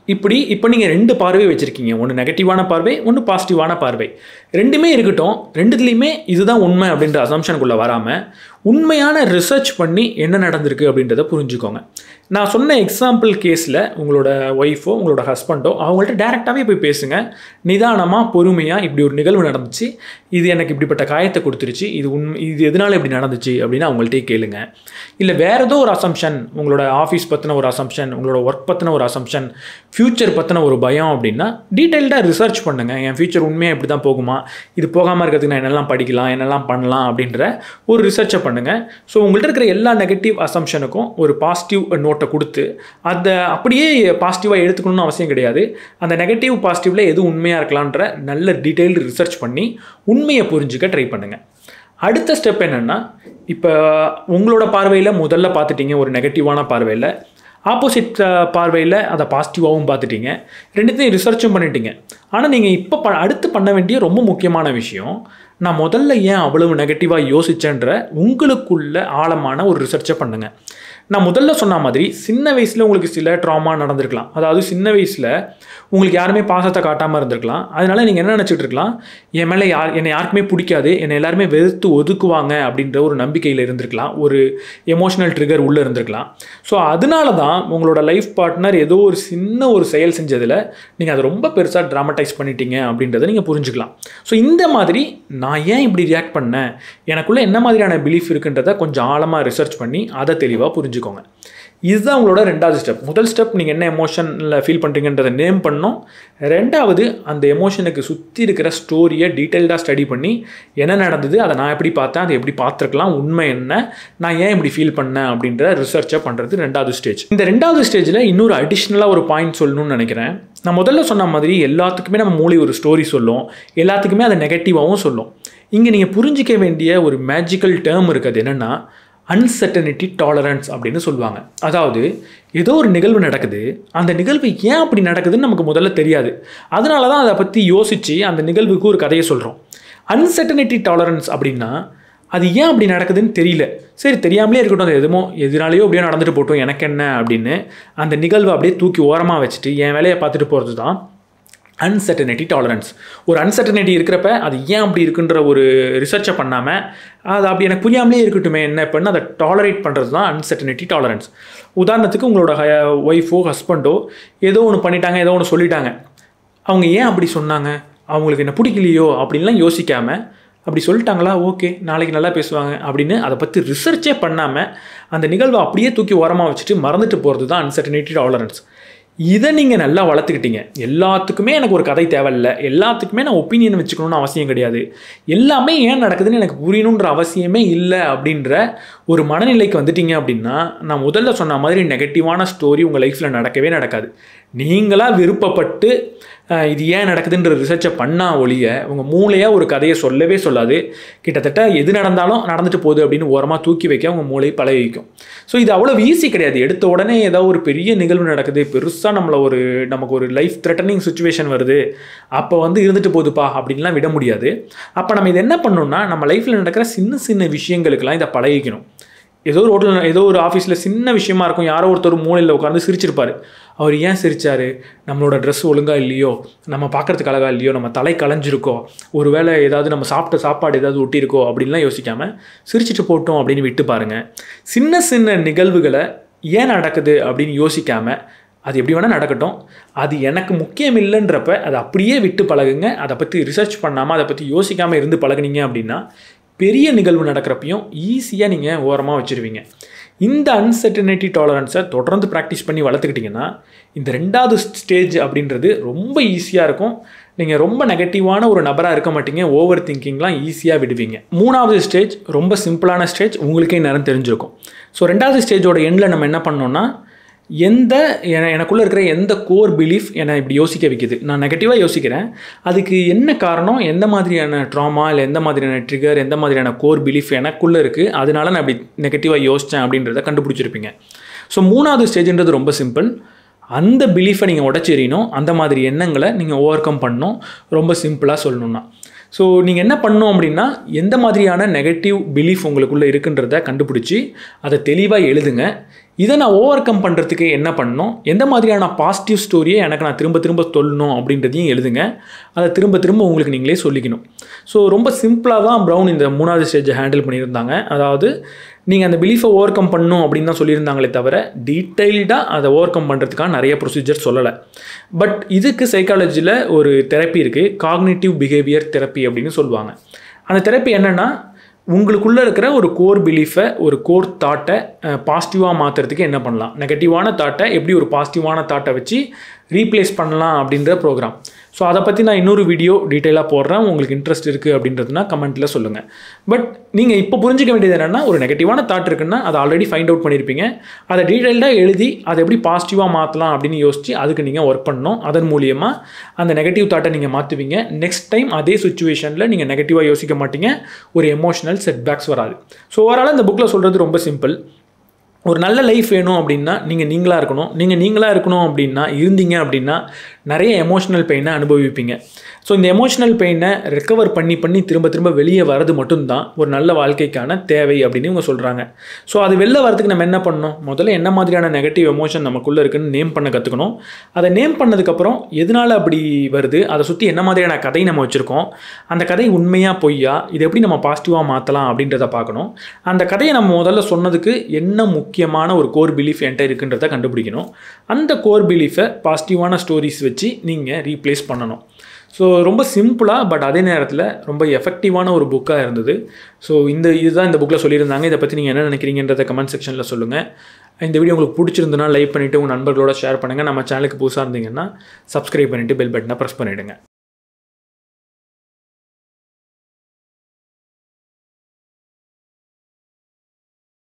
இப்படி இப்போ நீங்கள் ரெண்டு பார்வை வச்சுருக்கீங்க ஒன்று நெகட்டிவான பார்வை ஒன்று பாசிட்டிவான பார்வை ரெண்டுமே இருக்கட்டும் ரெண்டுத்துலேயுமே இதுதான் உண்மை அப்படின்ற அசம்ஷனுக்குள்ளே வராமல் உண்மையான ரிசர்ச் பண்ணி என்ன நடந்திருக்கு அப்படின்றத புரிஞ்சுக்கோங்க நான் சொன்ன எக்ஸாம்பிள் கேஸில் உங்களோட ஒய்ஃபோ உங்களோட ஹஸ்பண்டோ அவங்கள்ட்ட டேரெக்டாகவே போய் பேசுங்க நிதானமாக பொறுமையாக இப்படி ஒரு நிகழ்வு நடந்துச்சு இது எனக்கு இப்படிப்பட்ட காயத்தை கொடுத்துருச்சு இது உண்மை இது எதனால் இப்படி நடந்துச்சு அப்படின்னு அவங்கள்ட்டே கேளுங்க இல்லை வேறு ஏதோ ஒரு அசம்ஷன் உங்களோட ஆஃபீஸ் பற்றின ஒரு அசம்ஷன் உங்களோட ஒர்க் பற்றின ஒரு அசம்ஷன் ஃப்யூச்சர் பற்றின ஒரு பயம் அப்படின்னா டீட்டெயில்டாக ரிசர்ச் பண்ணுங்கள் என் ஃப்யூச்சர் உண்மையாக இப்படி தான் போகுமா இது போகாமல் இருக்கிறதுக்கு நான் என்னெல்லாம் படிக்கலாம் என்னெல்லாம் பண்ணலாம் அப்படின்ற ஒரு ரிசர்ச்சை பண்ணுங்கள் ஸோ உங்கள்கிட்ட இருக்கிற எல்லா நெகட்டிவ் அசம்ஷனுக்கும் ஒரு பாசிட்டிவ் நோட்டை கொடுத்து அதை அப்படியே பாசிட்டிவாக எடுத்துக்கணும்னு அவசியம் கிடையாது அந்த நெகட்டிவ் பாசிட்டிவில் எது உண்மையாக இருக்கலான்ற நல்ல டீட்டெயில்டு ரிசர்ச் பண்ணி உண்மையை புரிஞ்சுக்க ட்ரை பண்ணுங்கள் அடுத்த ஸ்டெப் என்னென்னா இப்போ உங்களோட பார்வையில் முதல்ல பார்த்துட்டீங்க ஒரு நெகட்டிவான பார்வையில் ஆப்போசிட் பார்வையில் அதை பாசிட்டிவாகவும் பார்த்துட்டீங்க ரெண்டுத்தையும் ரிசர்ச்சும் பண்ணிட்டீங்க ஆனால் நீங்கள் இப்போ ப அடுத்து பண்ண வேண்டிய ரொம்ப முக்கியமான விஷயம் நான் முதல்ல ஏன் அவ்வளவு நெகட்டிவாக யோசிச்சேன்ற உங்களுக்குள்ள ஆழமான ஒரு ரிசர்ச்சை பண்ணுங்கள் நான் முதல்ல சொன்ன மாதிரி சின்ன வயசில் உங்களுக்கு சில ட்ராமா நடந்திருக்கலாம் அதாவது சின்ன வயசில் உங்களுக்கு யாருமே பாசத்தை காட்டாமல் இருந்திருக்கலாம் அதனால நீங்கள் என்ன நினச்சிட்டு இருக்கலாம் என் மேலே யார் என்னை யாருக்குமே பிடிக்காது என்னை எல்லாருமே வெறுத்து ஒதுக்குவாங்க அப்படின்ற ஒரு நம்பிக்கையில் இருந்திருக்கலாம் ஒரு எமோஷனல் ட்ரிகர் உள்ளே இருந்திருக்கலாம் ஸோ அதனால தான் உங்களோட லைஃப் பார்ட்னர் ஏதோ ஒரு சின்ன ஒரு செயல் செஞ்சதில் நீங்கள் அதை ரொம்ப பெருசாக ட்ராமடைஸ் பண்ணிட்டீங்க அப்படின்றத நீங்கள் புரிஞ்சுக்கலாம் ஸோ இந்த மாதிரி நான் ஏன் இப்படி ரியாக்ட் பண்ணேன் எனக்குள்ளே என்ன மாதிரியான பிலீஃப் இருக்குன்றதை கொஞ்சம் ஆழமாக ரிசர்ச் பண்ணி அதை தெளிவாக புரிஞ்சுக்கோங்க இதுதான் உங்களோட ரெண்டாவது ஸ்டெப் முதல் ஸ்டெப் நீங்கள் என்ன எமோஷனில் ஃபீல் பண்ணுறீங்கன்றதை நேம் பண்ணோம் ரெண்டாவது அந்த எமோஷனுக்கு சுற்றி இருக்கிற ஸ்டோரியை டீட்டெயில்டாக ஸ்டடி பண்ணி என்ன நடந்தது அதை நான் எப்படி பார்த்தேன் அதை எப்படி பார்த்துருக்கலாம் உண்மை என்ன நான் ஏன் இப்படி ஃபீல் பண்ணேன் அப்படின்ற ரிசர்ச்சை பண்ணுறது ரெண்டாவது ஸ்டேஜ் இந்த ரெண்டாவது ஸ்டேஜில் இன்னொரு அடிஷ்னலாக ஒரு பாயிண்ட் சொல்லணும்னு நினைக்கிறேன் நான் முதல்ல சொன்ன மாதிரி எல்லாத்துக்குமே நம்ம மூளை ஒரு ஸ்டோரி சொல்லும் எல்லாத்துக்குமே அதை நெகட்டிவாகவும் சொல்லும் இங்கே நீங்கள் புரிஞ்சிக்க வேண்டிய ஒரு மேஜிக்கல் டேர்ம் இருக்குது என்னென்னா அன்சர்டனிட்டி டாலரன்ஸ் அப்படின்னு சொல்லுவாங்க அதாவது ஏதோ ஒரு நிகழ்வு நடக்குது அந்த நிகழ்வு ஏன் அப்படி நடக்குதுன்னு நமக்கு முதல்ல தெரியாது அதனால தான் அதை பற்றி யோசித்து அந்த நிகழ்வுக்கு ஒரு கதையை சொல்கிறோம் அன்சர்டனிட்டி டாலரன்ஸ் அப்படின்னா அது ஏன் அப்படி நடக்குதுன்னு தெரியல சரி தெரியாமலே இருக்கட்டும் அது எதுமோ எதிராலேயோ அப்படியோ நடந்துட்டு போட்டோம் எனக்கு என்ன அப்படின்னு அந்த நிகழ்வை அப்படியே தூக்கி ஓரமாக வச்சுட்டு என் வேலையை பார்த்துட்டு போகிறது தான் அன்சர்டனிட்டி டாலரன்ஸ் ஒரு அன்சர்டனிட்டி இருக்கிறப்ப அது ஏன் அப்படி இருக்குன்ற ஒரு ரிசர்ச்சை பண்ணாமல் அது அப்படி எனக்கு புரியாமலே இருக்கட்டுமே என்ன பண்ணு அதை டாலரேட் பண்ணுறது தான் அன்சர்டனிட்டி டாலரன்ஸ் உதாரணத்துக்கு உங்களோட ஒய்ஃபோ ஹஸ்பண்டோ ஏதோ ஒன்று பண்ணிட்டாங்க ஏதோ ஒன்று சொல்லிட்டாங்க அவங்க ஏன் அப்படி சொன்னாங்க அவங்களுக்கு என்ன பிடிக்கலையோ அப்படின்லாம் யோசிக்காமல் அப்படி சொல்லிட்டாங்களா ஓகே நாளைக்கு நல்லா பேசுவாங்க அப்படின்னு அதை பற்றி ரிசர்ச்சே பண்ணாமல் அந்த நிகழ்வை அப்படியே தூக்கி ஓரமாக வச்சுட்டு மறந்துட்டு போகிறது தான் அன்சர்டனிட்டி டாலரன்ஸ் இதை நீங்கள் நல்லா வளர்த்துக்கிட்டீங்க எல்லாத்துக்குமே எனக்கு ஒரு கதை தேவையில்லை எல்லாத்துக்குமே நான் ஒப்பீனியன் வச்சுக்கணும்னு அவசியம் கிடையாது எல்லாமே ஏன் நடக்குதுன்னு எனக்கு புரியணுன்ற அவசியமே இல்லை அப்படின்ற ஒரு மனநிலைக்கு வந்துட்டீங்க அப்படின்னா நான் முதல்ல சொன்ன மாதிரி நெகட்டிவான ஸ்டோரி உங்கள் லைஃப்பில் நடக்கவே நடக்காது நீங்களாக விருப்பப்பட்டு இது ஏன் நடக்குதுன்ற ரிசர்ச்சை பண்ணா ஒழிய உங்கள் மூளையாக ஒரு கதையை சொல்லவே சொல்லாது கிட்டத்தட்ட எது நடந்தாலும் நடந்துட்டு போகுது அப்படின்னு ஓரமாக தூக்கி வைக்க உங்கள் மூளை பழகி வைக்கும் ஸோ இது அவ்வளோ ஈஸி கிடையாது எடுத்த உடனே ஏதோ ஒரு பெரிய நிகழ்வு நடக்குது பெருசாக நம்மளை ஒரு நமக்கு ஒரு லைஃப் த்ரெட்டனிங் சுச்சுவேஷன் வருது அப்போ வந்து இருந்துட்டு போகுதுப்பா அப்படின்லாம் விட முடியாது அப்போ நம்ம இது என்ன பண்ணணும்னா நம்ம லைஃப்பில் நடக்கிற சின்ன சின்ன விஷயங்களுக்கெல்லாம் இதை பழகிக்கணும் ஏதோ ஒரு ஹோட்டல் ஏதோ ஒரு ஆஃபீஸில் சின்ன விஷயமா இருக்கும் யாரோ ஒருத்தர் மூலையில் உட்காந்து சிரிச்சிருப்பார் அவர் ஏன் சிரிச்சார் நம்மளோட ட்ரெஸ் ஒழுங்காக இல்லையோ நம்ம பார்க்குறதுக்கு அழகாக இல்லையோ நம்ம தலை களைஞ்சிருக்கோ ஒரு வேளை ஏதாவது நம்ம சாப்பிட்ட சாப்பாடு ஏதாவது ஒட்டியிருக்கோ அப்படின்லாம் யோசிக்காமல் சிரிச்சிட்டு போட்டோம் அப்படின்னு விட்டு பாருங்கள் சின்ன சின்ன நிகழ்வுகளை ஏன் நடக்குது அப்படின்னு யோசிக்காமல் அது எப்படி வேணால் நடக்கட்டும் அது எனக்கு முக்கியம் இல்லைன்றப்ப அதை அப்படியே விட்டு பழகுங்க அதை பற்றி ரிசர்ச் பண்ணாமல் அதை பற்றி யோசிக்காமல் இருந்து பழகுனீங்க அப்படின்னா பெரிய நிகழ்வு நடக்கிறப்பையும் ஈஸியாக நீங்கள் ஓரமாக வச்சுருவீங்க இந்த அன்சர்டனிட்டி டாலரன்ஸை தொடர்ந்து ப்ராக்டிஸ் பண்ணி வளர்த்துக்கிட்டிங்கன்னா இந்த ரெண்டாவது ஸ்டேஜ் அப்படின்றது ரொம்ப ஈஸியாக இருக்கும் நீங்கள் ரொம்ப நெகட்டிவான ஒரு நபராக இருக்க மாட்டீங்க ஓவர் திங்கிங்லாம் ஈஸியாக விடுவீங்க மூணாவது ஸ்டேஜ் ரொம்ப சிம்பிளான ஸ்டேஜ் உங்களுக்கே நேரம் தெரிஞ்சிருக்கும் ஸோ ரெண்டாவது ஸ்டேஜோட எண்டில் நம்ம என்ன பண்ணோம்னா எந்த என எனக்குள்ளே இருக்கிற எந்த கோர் பிலீஃப் என்னை இப்படி யோசிக்க வைக்குது நான் நெகட்டிவாக யோசிக்கிறேன் அதுக்கு என்ன காரணம் எந்த மாதிரியான ட்ராமா இல்லை எந்த மாதிரியான ட்ரிகர் எந்த மாதிரியான கோர் பிலீஃப் எனக்குள்ளே இருக்குது அதனால நான் இப்படி நெகட்டிவாக யோசித்தேன் அப்படின்றத கண்டுபிடிச்சிருப்பீங்க ஸோ மூணாவது ஸ்டேஜ்ன்றது ரொம்ப சிம்பிள் அந்த பிலீஃபை நீங்கள் உடச்செறியணும் அந்த மாதிரி எண்ணங்களை நீங்கள் ஓவர் கம் பண்ணணும் ரொம்ப சிம்பிளாக சொல்லணும்னா ஸோ நீங்கள் என்ன பண்ணணும் அப்படின்னா எந்த மாதிரியான நெகட்டிவ் பிலீஃப் உங்களுக்குள்ளே இருக்குன்றத கண்டுபிடிச்சி அதை தெளிவாக எழுதுங்க இதை நான் ஓவர் கம் பண்ணுறதுக்கு என்ன பண்ணணும் எந்த மாதிரியான பாசிட்டிவ் ஸ்டோரியை எனக்கு நான் திரும்ப திரும்ப சொல்லணும் அப்படின்றதையும் எழுதுங்க அதை திரும்ப திரும்ப உங்களுக்கு நீங்களே சொல்லிக்கணும் ஸோ ரொம்ப சிம்பிளாக தான் ப்ரௌன் இந்த மூணாவது ஸ்டேஜை ஹேண்டில் பண்ணியிருந்தாங்க அதாவது நீங்கள் அந்த பிலீஃபை ஓவர் கம் பண்ணணும் அப்படின்னு தான் சொல்லியிருந்தாங்களே தவிர டீட்டெயில்டாக அதை ஓவர் கம் பண்ணுறதுக்கான நிறைய ப்ரொசீஜர் சொல்லலை பட் இதுக்கு சைக்காலஜியில் ஒரு தெரப்பி இருக்குது காக்னேட்டிவ் பிஹேவியர் தெரப்பி அப்படின்னு சொல்லுவாங்க அந்த தெரப்பி என்னென்னா உங்களுக்குள்ளே இருக்கிற ஒரு கோர் பிலீஃபை ஒரு கோர் தாட்டை பாசிட்டிவாக மாற்றுறதுக்கு என்ன பண்ணலாம் நெகட்டிவான தாட்டை எப்படி ஒரு பாசிட்டிவான தாட்டை வச்சு ரீப்ளேஸ் பண்ணலாம் அப்படின்ற ப்ரோக்ராம் ஸோ அதை பற்றி நான் இன்னொரு வீடியோ டீட்டெயிலாக போடுறேன் உங்களுக்கு இன்ட்ரெஸ்ட் இருக்குது அப்படின்றதுனா கமெண்ட்டில் சொல்லுங்கள் பட் நீங்கள் இப்போ புரிஞ்சிக்க வேண்டியது என்னென்னா ஒரு நெகட்டிவான தாட் இருக்குன்னா அதை ஆல்ரெடி ஃபைண்ட் அவுட் பண்ணியிருப்பீங்க அதை டீட்டெயில்டாக எழுதி அதை எப்படி பாசிட்டிவாக மாற்றலாம் அப்படின்னு யோசிச்சு அதுக்கு நீங்கள் ஒர்க் பண்ணணும் அதன் மூலியமாக அந்த நெகட்டிவ் தாட்டை நீங்கள் மாற்றுவீங்க நெக்ஸ்ட் டைம் அதே சுச்சுவேஷனில் நீங்கள் நெகட்டிவாக யோசிக்க மாட்டீங்க ஒரு எமோஷனல் செட்பேக்ஸ் வராது ஸோ ஓவரால் இந்த புக்கில் சொல்கிறது ரொம்ப சிம்பிள் ஒரு நல்ல லைஃப் வேணும் அப்படின்னா நீங்கள் நீங்களாக இருக்கணும் நீங்கள் நீங்களாக இருக்கணும் அப்படின்னா இருந்தீங்க அப்படின்னா நிறைய எமோஷனல் பெயினை அனுபவிப்பீங்க ஸோ இந்த எமோஷனல் பெயினை ரெக்கவர் பண்ணி பண்ணி திரும்ப திரும்ப வெளியே வரது மட்டும்தான் ஒரு நல்ல வாழ்க்கைக்கான தேவை அப்படின்னு இவங்க சொல்கிறாங்க ஸோ அது வெளில வரதுக்கு நம்ம என்ன பண்ணணும் முதல்ல என்ன மாதிரியான நெகட்டிவ் எமோஷன் நமக்குள்ளே இருக்குன்னு நேம் பண்ண கற்றுக்கணும் அதை நேம் பண்ணதுக்கப்புறம் எதனால் அப்படி வருது அதை சுற்றி என்ன மாதிரியான கதை நம்ம வச்சுருக்கோம் அந்த கதை உண்மையாக பொய்யா இது எப்படி நம்ம பாசிட்டிவாக மாற்றலாம் அப்படின்றத பார்க்கணும் அந்த கதையை நம்ம முதல்ல சொன்னதுக்கு என்ன முக்கியமான ஒரு கோர் பிலீஃப் என்கிட்ட இருக்குன்றத கண்டுபிடிக்கணும் அந்த கோர் பிலீஃபை பாசிட்டிவான ஸ்டோரிஸ் வச்சு நீங்கள் ரீப்ளேஸ் பண்ணணும் ஸோ ரொம்ப சிம்பிளாக பட் அதே நேரத்தில் ரொம்ப எஃபெக்டிவான ஒரு புக்காக இருந்தது ஸோ இந்த இதுதான் இந்த புக்கில் சொல்லியிருந்தாங்க இதை பற்றி நீங்கள் என்ன நினைக்கிறீங்கன்றத கமெண்ட் செக்ஷனில் சொல்லுங்கள் இந்த வீடியோ உங்களுக்கு பிடிச்சிருந்துன்னா லைக் பண்ணிவிட்டு உங்கள் நண்பர்களோட ஷேர் பண்ணுங்கள் நம்ம சேனலுக்கு புதுசாக இருந்தீங்கன்னா சப்ஸ்கிரைப் பண்ணிவிட்டு பெல் பட்டனை ப்ரெஸ் பண்ணிவிடுங்க